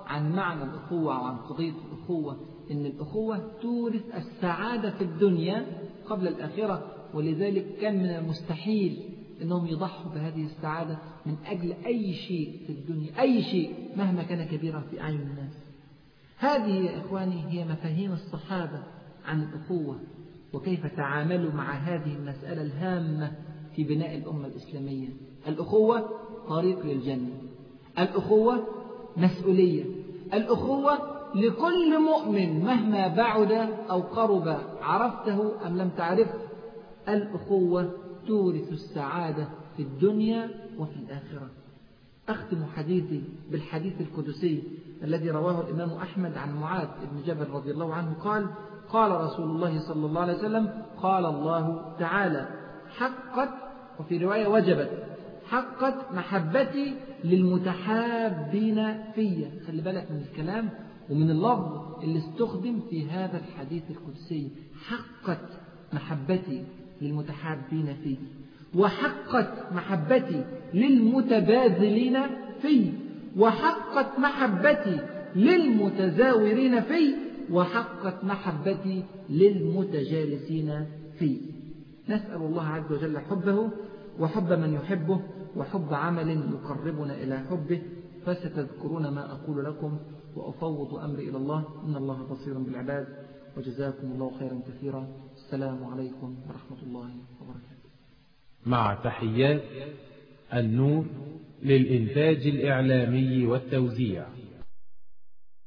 عن معنى الأخوة وعن قضية الأخوة إن الأخوة تورث السعادة في الدنيا قبل الآخرة ولذلك كان من المستحيل أنهم يضحوا بهذه السعادة من أجل أي شيء في الدنيا أي شيء مهما كان كبيرا في أعين الناس هذه يا إخواني هي مفاهيم الصحابة عن الأخوة وكيف تعاملوا مع هذه المسألة الهامة في بناء الأمة الإسلامية الأخوة طريق للجنة الأخوة مسؤولية الأخوة لكل مؤمن مهما بعد أو قرب عرفته أم لم تعرفه الأخوة تورث السعادة في الدنيا وفي الآخرة أختم حديثي بالحديث القدسي الذي رواه الإمام أحمد عن معاذ بن جبل رضي الله عنه قال قال رسول الله صلى الله عليه وسلم قال الله تعالى حقت وفي رواية وجبت حقت محبتي للمتحابين فيا خلي بالك من الكلام ومن اللفظ اللي استخدم في هذا الحديث القدسي حقت محبتي للمتحابين في وحقت محبتي للمتباذلين في وحقت محبتي للمتزاورين في وحقت محبتي للمتجالسين في نسأل الله عز وجل حبه وحب من يحبه وحب عمل يقربنا إلى حبه فستذكرون ما أقول لكم وأفوض أمري إلى الله إن الله بصير بالعباد وجزاكم الله خيرا كثيرا السلام عليكم ورحمة الله وبركاته مع تحيات النور للإنتاج الإعلامي والتوزيع